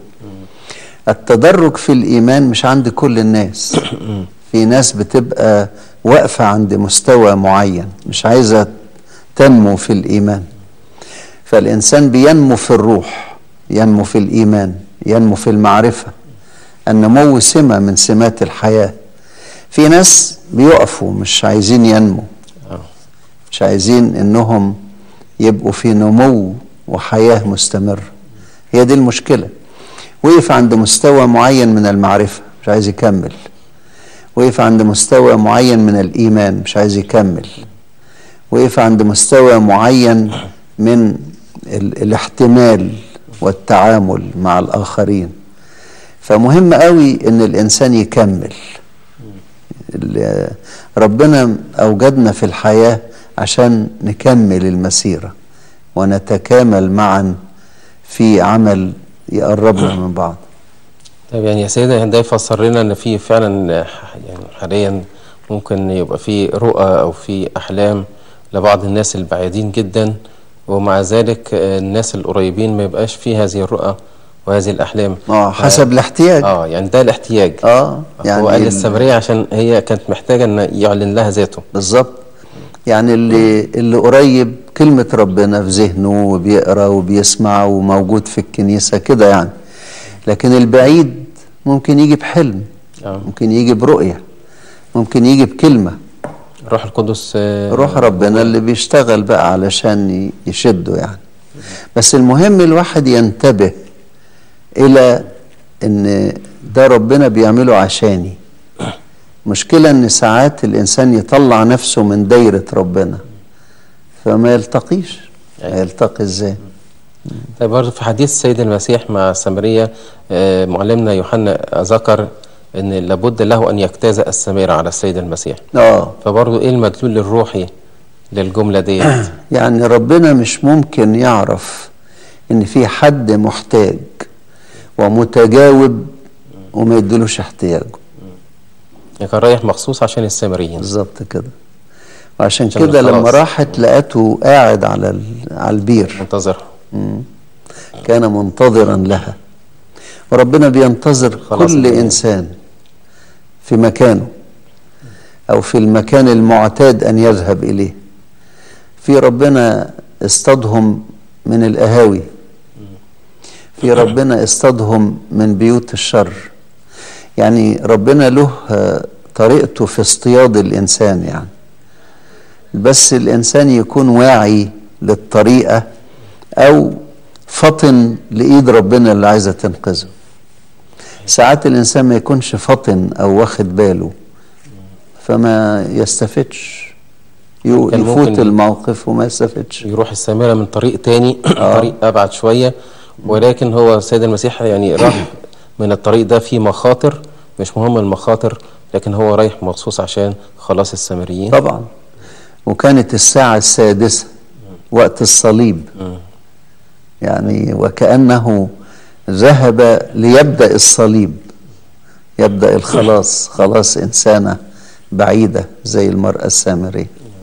C: التدرج في الإيمان مش عند كل الناس في ناس بتبقى واقفة عند مستوى معين مش عايزة تنمو في الإيمان فالإنسان بينمو في الروح ينمو في الإيمان ينمو في المعرفة النمو سمة من سمات الحياة في ناس بيقفوا مش عايزين ينمو مش عايزين انهم يبقوا في نمو وحياة مستمرة هي دي المشكلة وقف عند مستوى معين من المعرفة مش عايز يكمل وقف عند مستوى معين من الإيمان مش عايز يكمل وقف عند مستوى معين من ال الاحتمال والتعامل مع الآخرين فمهم قوي ان الانسان يكمل ال- ربنا اوجدنا في الحياه عشان نكمل المسيره ونتكامل معا في عمل يقربنا من بعض
B: طيب يعني يا سيدة ده يفسر لنا ان في فعلا آه، يعني حاليا ممكن يبقى في رؤى او في احلام لبعض الناس البعيدين جدا ومع ذلك آه، الناس القريبين ما يبقاش في هذه الرؤى وهذه الاحلام
C: اه حسب الاحتياج
B: اه يعني ده الاحتياج
C: اه
B: يعني هو قال
C: ال-
B: للسامريه عشان هي كانت محتاجه ان يعلن لها ذاته
C: بالظبط يعني اللي اللي قريب كلمة ربنا في ذهنه وبيقرا وبيسمع وموجود في الكنيسة كده يعني لكن البعيد ممكن يجي بحلم
B: آه.
C: ممكن يجي برؤية ممكن يجي بكلمة
B: روح القدس آه،
C: روح ربنا اللي بيشتغل بقى علشان ي- يشده يعني بس المهم الواحد ينتبه إلى إن ده ربنا بيعمله عشاني مشكلة إن ساعات الإنسان يطلع نفسه من دايرة ربنا فما يلتقيش هيلتقي إزاي
B: طيب برضه في حديث السيد المسيح مع السامريه آه، معلمنا يوحنا ذكر ان لابد له ان يجتاز السامره على السيد المسيح
C: آه
B: فبرضه ايه المدلول الروحي للجمله ديت
C: يعني ربنا مش ممكن يعرف إن في حد محتاج ومتجاوب وما يدلوش احتياجه
B: يعني كان رايح مخصوص عشان السامريين
C: بالظبط كده وعشان
B: عشان
C: كده لما
B: الخلاص.
C: راحت لقته قاعد على ال- على البير
B: منتظر
C: كان منتظرا لها وربنا بينتظر
B: خلاص
C: كل
B: الدنيا.
C: انسان في مكانه او في المكان المعتاد ان يذهب اليه في ربنا اصطادهم من القهاوي في ربنا اصطادهم من بيوت الشر يعني ربنا له آه، طريقته في اصطياد الانسان يعني بس الانسان يكون واعي للطريقه او فطن لايد ربنا اللي عايزه تنقذه ساعات الانسان ما يكونش فطن او واخد باله فما يستفدش يو-
B: كان
C: يفوت
B: ممكن-
C: الموقف وما يستفدش
B: يروح السامره من طريق تاني طريق ابعد شويه ولكن هو السيد المسيح يعني راح من الطريق ده فيه مخاطر مش مهم المخاطر لكن هو رايح مخصوص عشان خلاص السامريين
C: طبعا وكانت الساعة السادسة وقت الصليب يعني وكأنه ذهب ليبدأ الصليب يبدأ الخلاص خلاص إنسانة بعيدة زي المرأة السامرية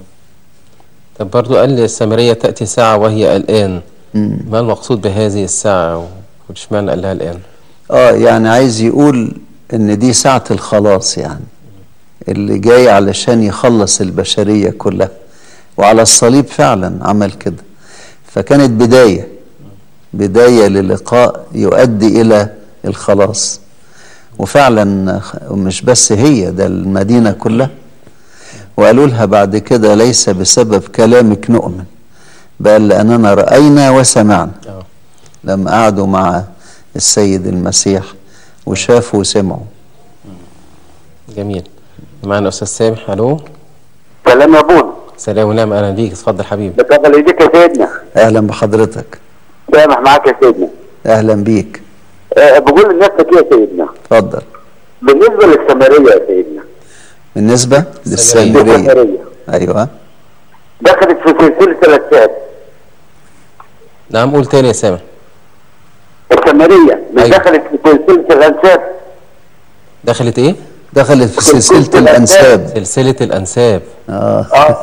B: طب برضو قال للسامريه تاتي ساعه وهي الان ما المقصود بهذه الساعه واشمعنى قال لها الان
C: اه يعني عايز يقول ان دي ساعة الخلاص يعني اللي جاي علشان يخلص البشرية كلها وعلى الصليب فعلا عمل كده فكانت بداية بداية للقاء يؤدي إلى الخلاص وفعلا مش بس هي ده المدينة كلها وقالوا لها بعد كده ليس بسبب كلامك نؤمن بل لأننا رأينا وسمعنا
B: آه.
C: لما قعدوا مع السيد المسيح وشافوا وسمعوا
B: جميل معنا استاذ سامح الو
E: سلام يا ابونا
B: سلام ونعم اهلا بيك اتفضل حبيبي
D: بتفضل ايديك يا سيدنا
C: اهلا بحضرتك
D: سامح معاك يا سيدنا
C: اهلا بيك
D: أه بقول لنفسك ايه يا سيدنا
C: اتفضل
D: بالنسبه للسامريه يا سيدنا
C: بالنسبة للسامرية
D: السامريه
C: ايوه
D: دخلت في سلسله الاسباب
B: نعم قول تاني يا سامح
D: السامريه مش
B: أيوة.
D: دخلت في سلسله الانساب
B: دخلت ايه
C: دخلت في سلسلة الانساب
B: سلسله الانساب
C: اه
D: اه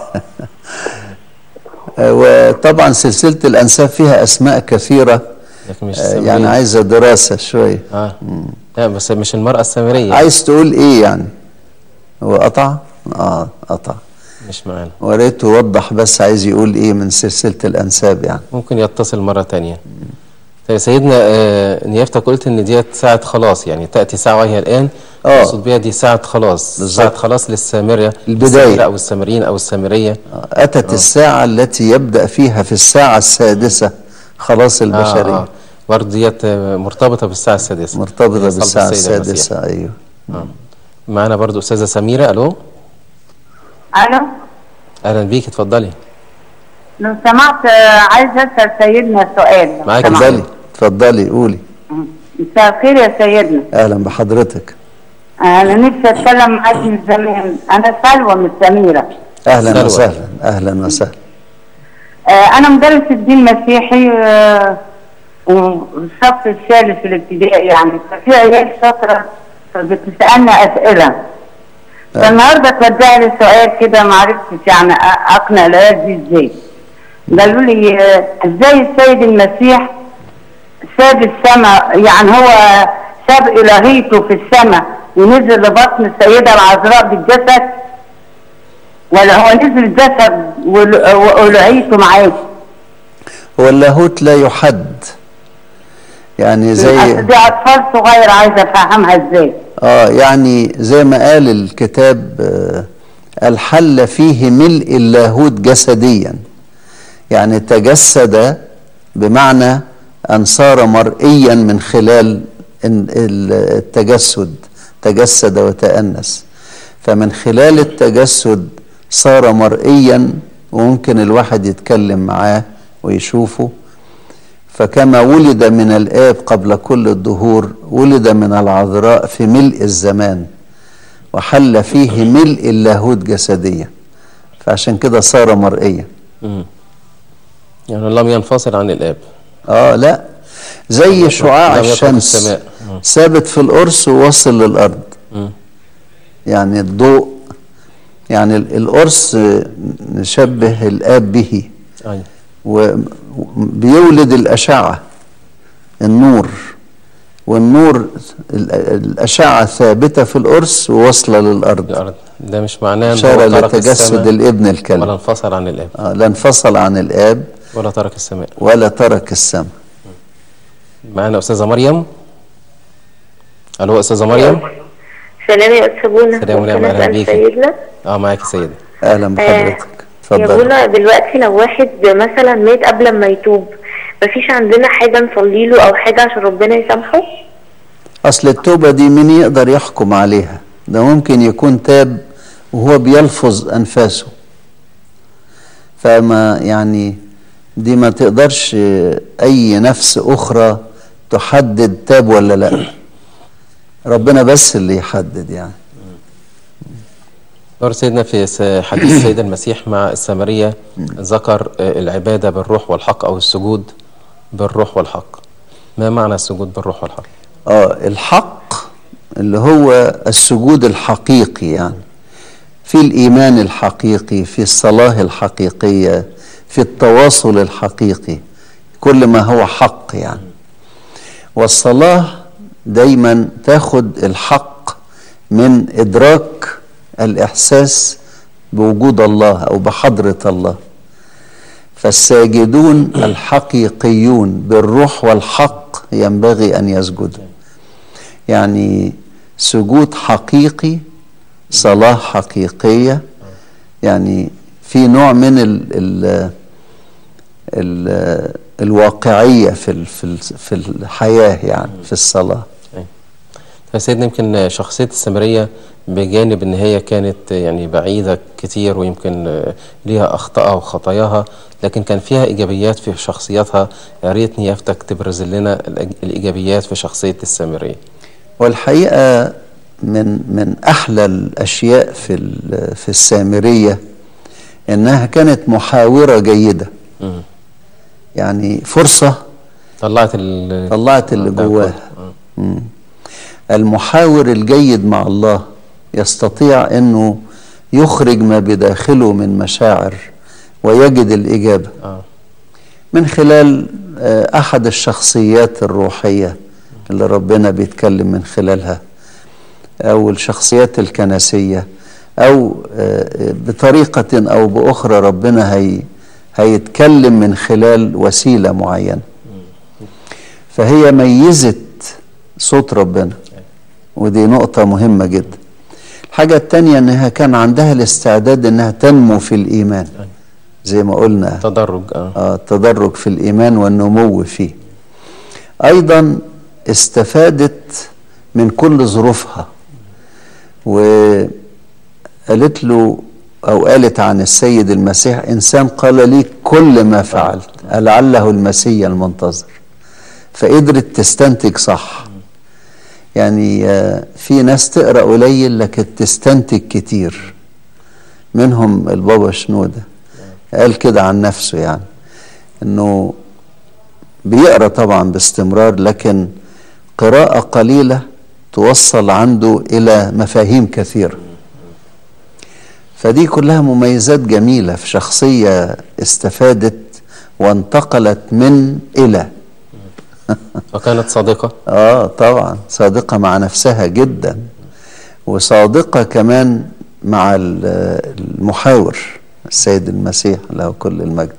C: وطبعا سلسلة الانساب فيها اسماء كثيرة
B: لكن مش
C: آه،
B: السامرية.
C: يعني عايزة دراسة شوية
B: اه لا بس مش المراه السامريه
C: عايز تقول ايه يعني هو قطع اه قطع
B: مش معانا
C: وريت توضح بس عايز يقول ايه من سلسلة الانساب يعني
B: ممكن يتصل مرة تانية طيب سيدنا آه نيافتك قلت ان ديت ساعة خلاص يعني تأتي ساعة وهي الآن
C: آه.
B: تقصد بيها دي ساعة خلاص
C: بالظبط.
B: ساعة خلاص للسامرة
C: البداية.
B: السامرة أو السامريين أو السامرية
C: أتت الساعة التي يبدأ فيها في الساعة السادسة خلاص البشرية
B: آه. برضه ديت آه، مرتبطة بالساعة السادسة
C: مرتبطة
B: هي صلب
C: بالساعة
B: السيد المسيح.
C: السادسة أيوه
B: آه. معانا برضه أستاذة سميرة ألو
A: الو
B: أهلا بيك اتفضلي
A: لو سمحت آه، عايز اسال سيدنا سؤال لو
B: معاك
A: سمحت.
C: اتفضلي اتفضلي قولي
A: مساء الخير يا سيدنا
C: أهلا بحضرتك
A: انا نفسي اتكلم معاك من زمان انا سلوى من سميره
C: أهلا
B: سلوى.
C: وسهلا أهلا وسهلا
A: آه، انا مدرس الدين المسيحي آه، والصف الثالث في الابتدائي يعني ففي عيال شاطره فبتسالنا اسئله فالنهارده اتوجه لي سؤال كده ما عرفتش يعني أ- اقنع العيال دي ازاي قالوا لي آه، ازاي السيد المسيح ساب السماء يعني هو ساب الهيته في السماء ونزل لبطن السيده العذراء بالجسد ولا هو نزل جسد وال- والهيته معاه
C: هو اللاهوت لا يحد يعني زي
A: أصل دي اطفال صغير عايزه افهمها ازاي
C: اه يعني زي ما قال الكتاب آه الحل فيه ملء اللاهوت جسديا يعني تجسد بمعنى ان صار مرئيا من خلال إن- ال- التجسد تجسد وتأنس فمن خلال التجسد صار مرئيا وممكن الواحد يتكلم معاه ويشوفه فكما ولد من الآب قبل كل الدهور ولد من العذراء في ملء الزمان وحل فيه ملء اللاهوت جسديا فعشان كده صار مرئيا
B: مم. يعني لم ينفصل عن الآب
C: اه لا زي شعاع
B: لم يترك
C: الشمس
B: السماء. مم.
C: ثابت في القرص ووصل للأرض
B: مم.
C: يعني الضوء يعني ال- القرص آه، نشبه الآب به
B: أيوة.
C: وبيولد الأشعة النور والنور ال- الأشعة ثابتة في القرص وواصلة للأرض
B: الأرض ده مش معناه إن
C: إشارة
B: هو ترك
C: لتجسد
B: السماء
C: الابن
B: ولا
C: الكلمة
B: انفصل عن الآب
C: آه، لا انفصل عن الآب
B: ولا ترك السماء
C: ولا ترك السماء
B: معانا أستاذة مريم ألو أستاذة مريم
H: سلام يا أستاذ بونا
B: سلام ونعم،
H: ممكن
B: أهلا
H: أسأل
B: بيكي.
H: سيدنا
B: اه معاك يا سيدة
C: أهلا بحضرتك
H: يا
C: اتفضل
H: بونا دلوقتي لو واحد مثلا مات قبل ما يتوب مفيش عندنا حاجة نصلي له أو حاجة عشان ربنا يسامحه
C: أصل التوبة دي مين يقدر يحكم عليها ده ممكن يكون تاب وهو بيلفظ أنفاسه فما يعني دي ما تقدرش أي نفس أخرى تحدد تاب ولا لا ربنا بس اللي يحدد يعني
B: دور سيدنا في س- حديث السيد المسيح مع السامرية ذكر آه، العبادة بالروح والحق أو السجود بالروح والحق ما معنى السجود بالروح والحق
C: اه الحق اللي هو السجود الحقيقي يعني في الإيمان الحقيقي في الصلاة الحقيقية في التواصل الحقيقي كل ما هو حق يعني والصلاة دايما تاخد الحق من إدراك الإحساس بوجود الله أو بحضرة الله فالساجدون الحقيقيون بالروح والحق ينبغي أن يسجدوا يعني سجود حقيقي صلاة حقيقية يعني في نوع من ال ال ال الواقعية في ال في ال في الحياة يعني في الصلاة
B: فسيدنا يمكن شخصية السامرية بجانب ان هي كانت يعني بعيدة كتير ويمكن آه، ليها اخطائها وخطاياها لكن كان فيها ايجابيات في شخصيتها يا ريت نيافتك تبرز لنا الإج- الايجابيات في شخصية السامرية
C: والحقيقة من من أحلى الأشياء في ال- في السامرية إنها كانت محاورة جيدة
B: مم.
C: يعني فرصة
B: طلعت ال
C: طلعت اللي
B: ده
C: جواها
B: كله. آه.
C: مم. المحاور الجيد مع الله يستطيع انه يخرج ما بداخله من مشاعر ويجد الاجابه
B: آه.
C: من خلال آه، احد الشخصيات الروحيه اللي ربنا بيتكلم من خلالها او الشخصيات الكنسيه او آه، بطريقه او باخرى ربنا هي هيتكلم من خلال وسيله معينه فهي ميزت صوت ربنا ودي نقطة مهمة جدا الحاجة التانية انها كان عندها الاستعداد انها تنمو في الايمان زي ما قلنا
B: تدرج اه
C: آه، التدرج في الايمان والنمو فيه ايضا استفادت من كل ظروفها وقالت له او قالت عن السيد المسيح انسان قال لي كل ما فعلت لعله المسيح المنتظر فقدرت تستنتج صح يعني آه، في ناس تقرا قليل لكن تستنتج كتير منهم البابا شنوده قال كده عن نفسه يعني انه بيقرا طبعا باستمرار لكن قراءه قليله توصل عنده الى مفاهيم كثيره فدي كلها مميزات جميله في شخصيه استفادت وانتقلت من الى
B: وكانت صادقة
C: اه طبعا صادقة مع نفسها جدا وصادقة كمان مع ال- المحاور السيد المسيح له كل المجد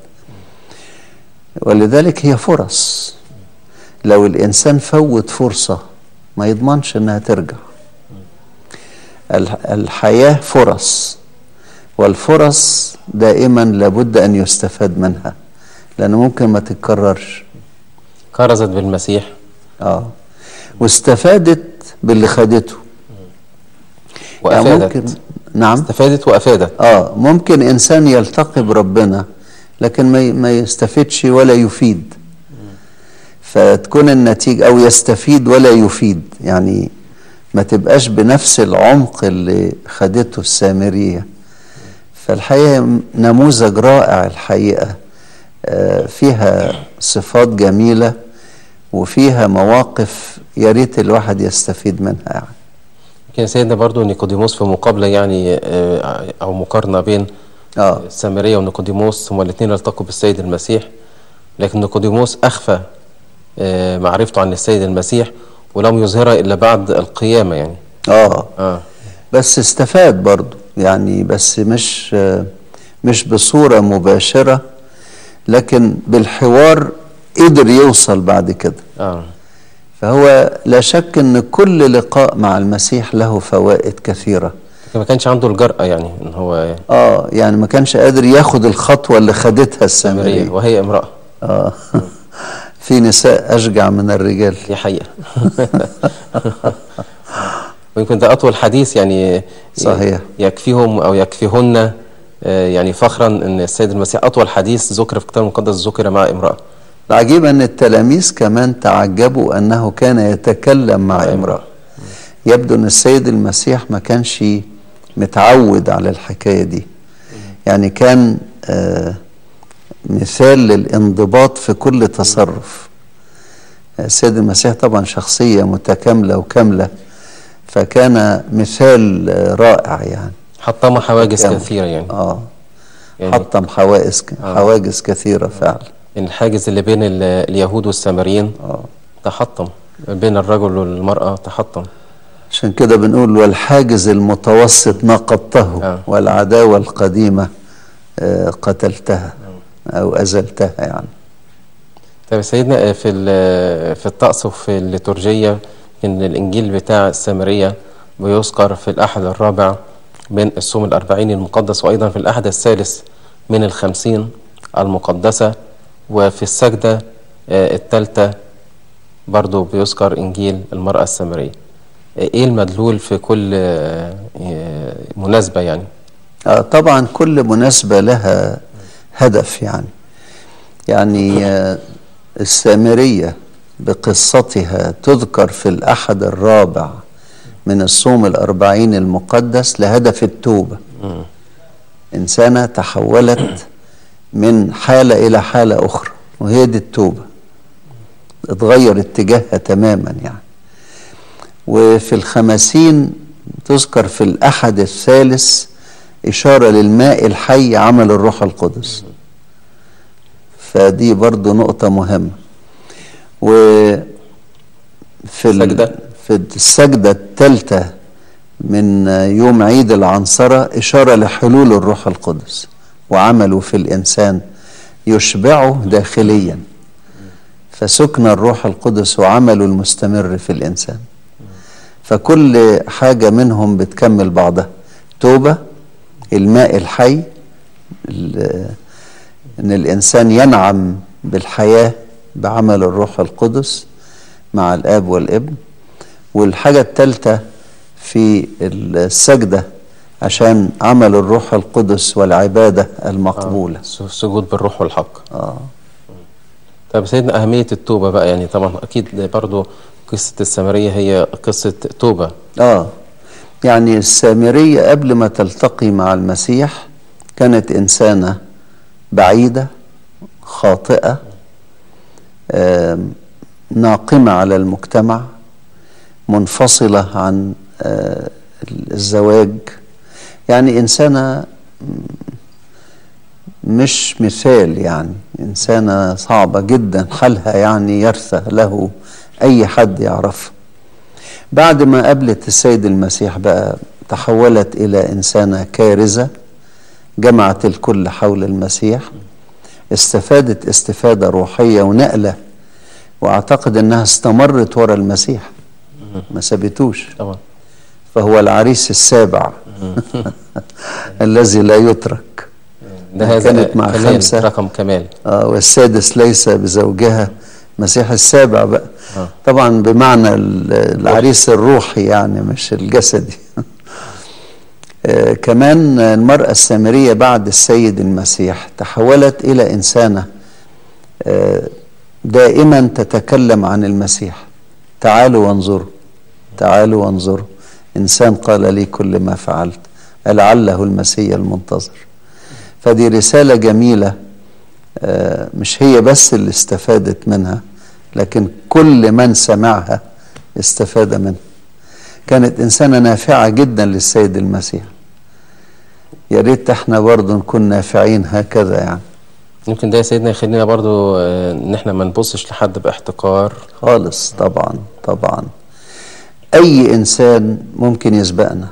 C: ولذلك هي فرص لو الإنسان فوت فرصة ما يضمنش إنها ترجع الح- الحياة فرص والفرص دائما لابد أن يستفاد منها لأنه ممكن ما تتكررش
B: كرزت بالمسيح
C: اه واستفادت باللي خدته يعني
B: وأفادت
C: ممكن نعم
B: استفادت وأفادت
C: اه ممكن انسان يلتقي بربنا لكن ما ي- ما يستفيدش ولا يفيد فتكون النتيجة او يستفيد ولا يفيد يعني ما تبقاش بنفس العمق اللي خدته السامرية فالحقيقة نموذج رائع الحقيقة آه، فيها صفات جميلة وفيها مواقف يا ريت الواحد يستفيد منها يعني
B: كان سيدنا برضو نيقوديموس في مقابلة يعني آه، أو مقارنة بين
C: اه
B: السامرية ونيقوديموس هما الاثنين التقوا بالسيد المسيح لكن نيقوديموس أخفى آه، معرفته عن السيد المسيح ولم يظهرها إلا بعد القيامة يعني
C: اه
B: آه.
C: بس استفاد برضو يعني بس مش مش بصورة مباشرة لكن بالحوار قدر يوصل بعد كده
B: آه.
C: فهو لا شك ان كل لقاء مع المسيح له فوائد كثيرة
B: لكن ما كانش عنده الجرأة يعني إن هو
C: اه يعني ما كانش قادر ياخد الخطوة اللي خدتها
B: سامرية
C: السامرية
B: وهي امرأة
C: اه في نساء اشجع من الرجال
B: دي حقيقة ويمكن ده أطول حديث يعني
C: صحيح.
B: يكفيهم أو يكفيهن آه، يعني فخرا أن السيد المسيح أطول حديث ذكر في الكتاب المقدس ذكر مع امرأة
C: العجيب ان التلاميذ كمان تعجبوا انه كان يتكلم مع امرأة يبدو ان السيد المسيح ما كانش متعود على الحكاية دي يعني كان آه مثال للانضباط في كل تصرف السيد المسيح طبعا شخصية متكاملة وكاملة فكان مثال آه، رائع يعني
B: حطم حواجز
C: كامل.
B: كثيرة يعني
C: اه
B: يعني
C: حطم حواجز حواجز كثيرة فعلا
B: الحاجز اللي بين ال- اليهود والسامريين
C: اه
B: تحطم بين الرجل والمرأة تحطم
C: عشان كده بنقول والحاجز المتوسط نقضته
B: آه.
C: والعداوة القديمة آه، قتلتها أو أزلتها يعني
B: طيب سيدنا آه، في ال- في الطقس وفي الليتورجية إن الإنجيل بتاع السامرية بيذكر في الأحد الرابع من الصوم الأربعين المقدس وأيضا في الأحد الثالث من الخمسين المقدسة وفي السجدة آه، الثالثة برضو بيذكر إنجيل المرأة السامرية ايه المدلول في كل آه، آه، مناسبة يعني
C: آه طبعا كل مناسبة لها هدف يعني يعني آه، السامرية بقصتها تذكر في الأحد الرابع من الصوم الأربعين المقدس لهدف التوبة إنسانة تحولت من حالة إلى حالة أخرى وهي دي التوبة اتغير اتجاهها تماما يعني وفي الخمسين تذكر في الأحد الثالث إشارة للماء الحي عمل الروح القدس فدي برضو نقطة مهمة وفي
B: سجدة.
C: ال... في السجدة الثالثة من يوم عيد العنصرة إشارة لحلول الروح القدس وعمله في الإنسان يشبعه داخليا فسكن الروح القدس وعمله المستمر في الإنسان فكل حاجة منهم بتكمل بعضها توبة الماء الحي ال- ان الانسان ينعم بالحياه بعمل الروح القدس مع الاب والابن والحاجه الثالثه في السجده عشان عمل الروح القدس والعباده المقبوله
B: س- سجود بالروح والحق
C: اه
B: طب سيدنا أهمية التوبة بقى يعني طبعا أكيد برضو قصة السامرية هي قصة توبة
C: اه يعني السامريه قبل ما تلتقي مع المسيح كانت انسانه بعيده خاطئه آم، ناقمه على المجتمع منفصله عن آه، الزواج يعني انسانه مش مثال يعني إنسانة صعبة جدا حالها يعني يرثى له أي حد يعرفها بعد ما قابلت السيد المسيح بقى تحولت إلى إنسانة كارزة جمعت الكل حول المسيح استفادت استفادة روحية ونقلة وأعتقد أنها استمرت ورا المسيح ما سابتوش
B: طبعا
C: فهو العريس السابع الذي لا يترك
B: ده هذا
C: كانت مع
B: كمال
C: خمسة.
B: رقم كمال
C: آه والسادس ليس بزوجها مسيح السابع بقى
B: آه.
C: طبعا بمعنى ال- العريس الروحي يعني مش الجسدي آه كمان المرأة السامرية بعد السيد المسيح تحولت إلى إنسانة آه دائما تتكلم عن المسيح تعالوا وانظروا تعالوا وانظروا إنسان قال لي كل ما فعلت لعله المسيح المنتظر فدي رسالة جميلة آه، مش هي بس اللي استفادت منها لكن كل من سمعها استفاد منها كانت إنسانة نافعة جدا للسيد المسيح يا ريت احنا برضو نكون نافعين هكذا يعني
B: يمكن ده يا سيدنا يخلينا برضو آه، ان احنا ما نبصش لحد باحتقار
C: خالص طبعا طبعا أي إنسان ممكن يسبقنا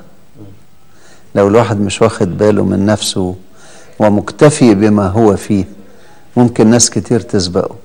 C: لو الواحد مش واخد باله من نفسه ومكتفي بما هو فيه ممكن ناس كتير تسبقه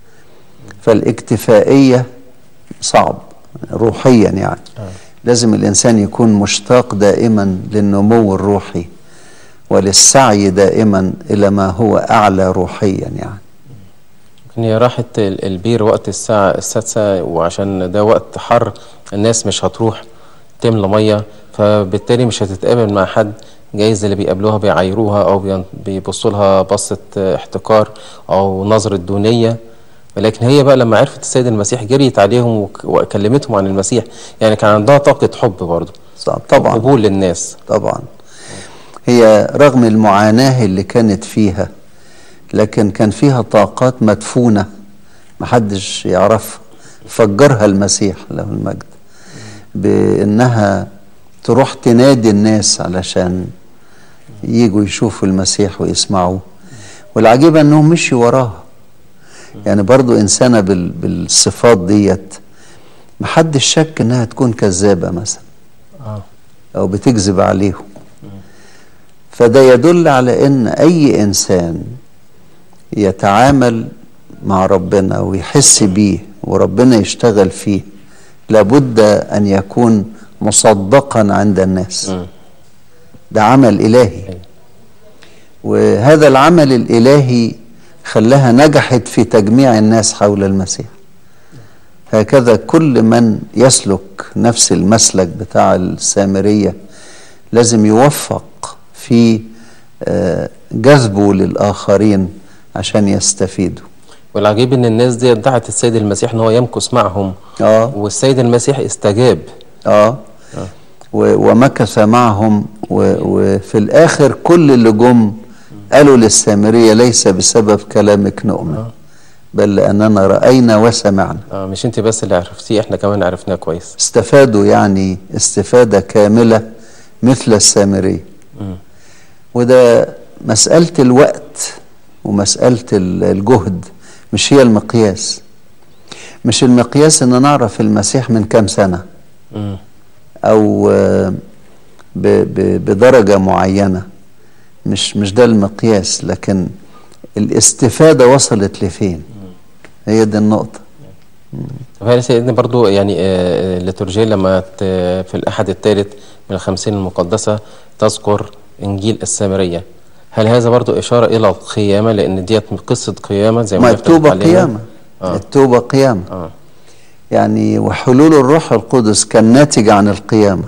C: فالاكتفائية صعب روحيا يعني لازم الإنسان يكون مشتاق دائما للنمو الروحي وللسعي دائما إلى ما هو أعلى روحيا يعني
B: يمكن هي راحت ال- البير وقت الساعة السادسة وعشان ده وقت حر الناس مش هتروح تملى مية فبالتالي مش هتتقابل مع حد جايز اللي بيقابلوها بيعايروها او بين- بيبصوا لها بصة آه، احتقار او نظرة دونية ولكن هي بقى لما عرفت السيد المسيح جريت عليهم وك- وكلمتهم عن المسيح يعني كان عندها طاقة حب برضه
C: صعب طبعا
B: قبول للناس
C: طبعا هي رغم المعاناة اللي كانت فيها لكن كان فيها طاقات مدفونة محدش يعرفها فجرها المسيح له المجد بأنها تروح تنادي الناس علشان يجوا يشوفوا المسيح ويسمعوه والعجيب انهم مشوا وراها يعني برضو انسانة بال- بالصفات ديت محدش شك انها تكون كذابة مثلا
B: آه.
C: او بتكذب عليهم فده يدل على ان اي انسان يتعامل مع ربنا ويحس بيه وربنا يشتغل فيه لابد ان يكون مصدقا عند الناس
B: مم.
C: ده عمل الهي وهذا العمل الالهي خلاها نجحت في تجميع الناس حول المسيح هكذا كل من يسلك نفس المسلك بتاع السامرية لازم يوفق في آه، جذبه للآخرين عشان يستفيدوا
B: والعجيب ان الناس دي دعت السيد المسيح ان هو يمكث معهم
C: اه
B: والسيد المسيح استجاب
C: اه و- ومكث معهم و- وفي الآخر كل اللي جم قالوا للسامرية ليس بسبب كلامك نؤمن بل لأننا رأينا وسمعنا
B: اه مش انت بس اللي عرفتيه احنا كمان عرفناه كويس
C: استفادوا يعني استفادة كاملة مثل السامرية وده مسألة الوقت ومسألة ال- الجهد مش هي المقياس مش المقياس ان نعرف المسيح من كام سنة
B: مم.
C: او آه، ب- ب- بدرجة معينة مش مش ده المقياس لكن الاستفادة وصلت لفين هي دي النقطة
B: طب هل سيدنا برضو يعني آه، الليتورجية لما ت- في الأحد الثالث من الخمسين المقدسة تذكر إنجيل السامرية هل هذا برضو إشارة إلى القيامة لأن ديت قصة قيامة زي
C: ما
B: ما
C: التوبة
B: بتتعلمنا؟
C: قيامة
B: آه.
C: التوبة قيامة
B: آه.
C: يعني وحلول الروح القدس كان ناتج عن القيامة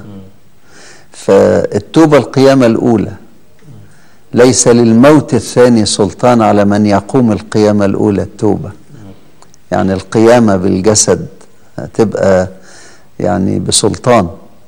C: فالتوبة القيامة الأولى ليس للموت الثاني سلطان على من يقوم القيامة الأولى التوبة يعني القيامة بالجسد هتبقى يعني بسلطان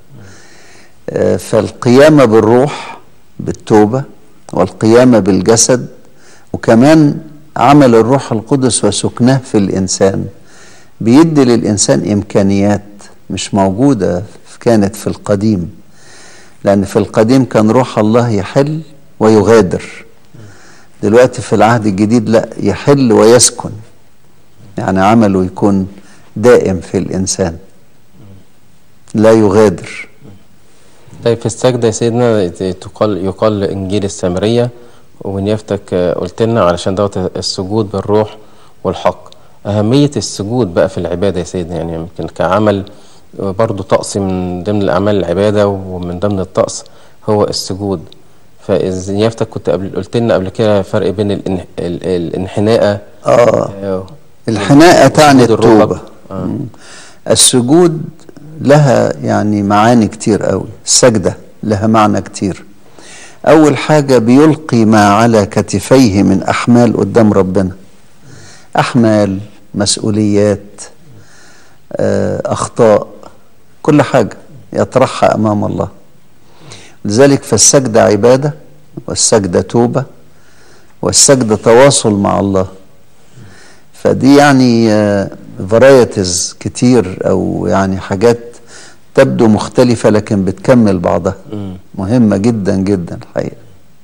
C: آه، فالقيامة بالروح بالتوبة والقيامة بالجسد وكمان عمل الروح القدس وسكنه في الإنسان بيدي للإنسان إمكانيات مش موجودة كانت في القديم لأن في القديم كان روح الله يحل ويغادر دلوقتي في العهد الجديد لا يحل ويسكن يعني عمله يكون دائم في الإنسان لا يغادر
B: طيب في السجدة يا سيدنا تقال يقال إنجيل السامرية ونيافتك آه، قلت لنا علشان دوت السجود بالروح والحق أهمية السجود بقى في العبادة يا سيدنا يعني يمكن كعمل آه، برضو طقس من ضمن الأعمال العبادة ومن ضمن الطقس هو السجود فإذا نيافتك كنت قبل قلت لنا قبل كده فرق بين الإن- ال- الانحناءة
C: آه
B: آه،
C: الحناءة تعني
B: وسجود الركب.
C: التوبة
B: آه.
C: مم. السجود لها يعني معاني كتير قوي السجدة لها معنى كتير أول حاجة بيلقي ما على كتفيه من أحمال قدام ربنا أحمال مسؤوليات آه، أخطاء كل حاجة يطرحها أمام الله لذلك فالسجدة عبادة والسجدة توبة والسجدة تواصل مع الله فدي يعني فرايتيز كتير او يعني حاجات تبدو مختلفة لكن بتكمل بعضها
B: مم.
C: مهمة جدا جدا الحقيقة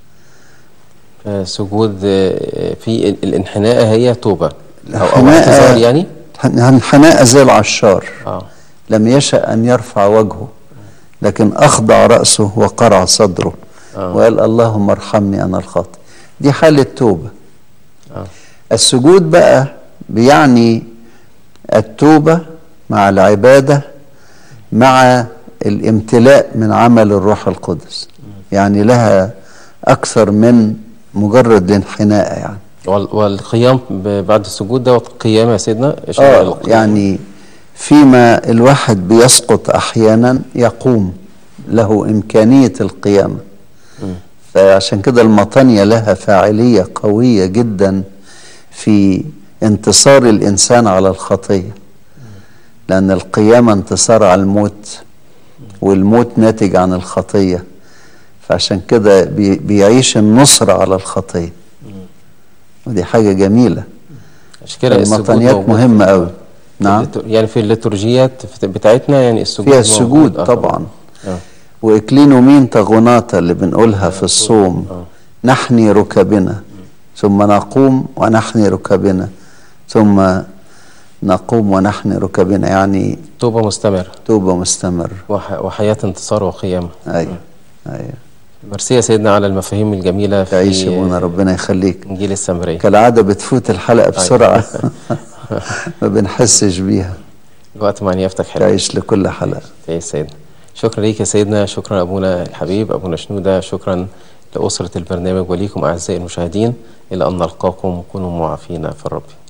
B: سجود آه، في ال- الانحناء هي توبة أو أو
C: الحناء-
B: اعتذار يعني
C: الحناء زي العشار
B: اه
C: لم يشأ أن يرفع وجهه لكن أخضع رأسه وقرع صدره
B: آه.
C: وقال اللهم ارحمني أنا الخاطئ دي حالة توبة
B: آه.
C: السجود بقى بيعني التوبة مع العبادة مع الامتلاء من عمل الروح القدس يعني لها أكثر من مجرد الانحناء يعني
B: وال- والقيام ب- بعد السجود دوت قيام يا سيدنا إشارة
C: اه
B: للقيام.
C: يعني فيما الواحد بيسقط احيانا يقوم له امكانيه القيامه فعشان كده المطانيه لها فاعليه قويه جدا في انتصار الانسان على الخطيه لان القيامه انتصار على الموت والموت ناتج عن الخطيه فعشان كده بي- بيعيش النصر على الخطيه ودي حاجه جميله
B: عشان كده السجود
C: المطانيات
B: موجود
C: مهمه
B: في-
C: قوي
B: في
C: نعم
B: الليتور- يعني في الليتورجيات في- بتاعتنا يعني السجود
C: فيها
B: موجود.
C: السجود
B: آه
C: طبعا
B: آه.
C: وإكلينومين تغناطة اللي بنقولها في الصوم نحني ركبنا ثم نقوم ونحني ركبنا ثم نقوم ونحني ركبنا يعني
B: توبة مستمرة
C: توبة مستمرة
B: وح- وحياة انتصار وقيام
C: أيوة أيوة
B: ميرسي يا سيدنا على المفاهيم الجميلة
C: تعيش يا منى
B: في
C: ربنا يخليك
B: إنجيل السامرية
C: كالعادة بتفوت الحلقة بسرعة ما بنحسش بيها
B: الوقت مع نيافتك حلو
C: تعيش لكل حلقة
B: تعيش سيدنا شكرا ليك يا سيدنا شكرا أبونا الحبيب أبونا شنودة شكرا لأسرة البرنامج وليكم أعزائي المشاهدين إلى أن نلقاكم كونوا معافين في الرب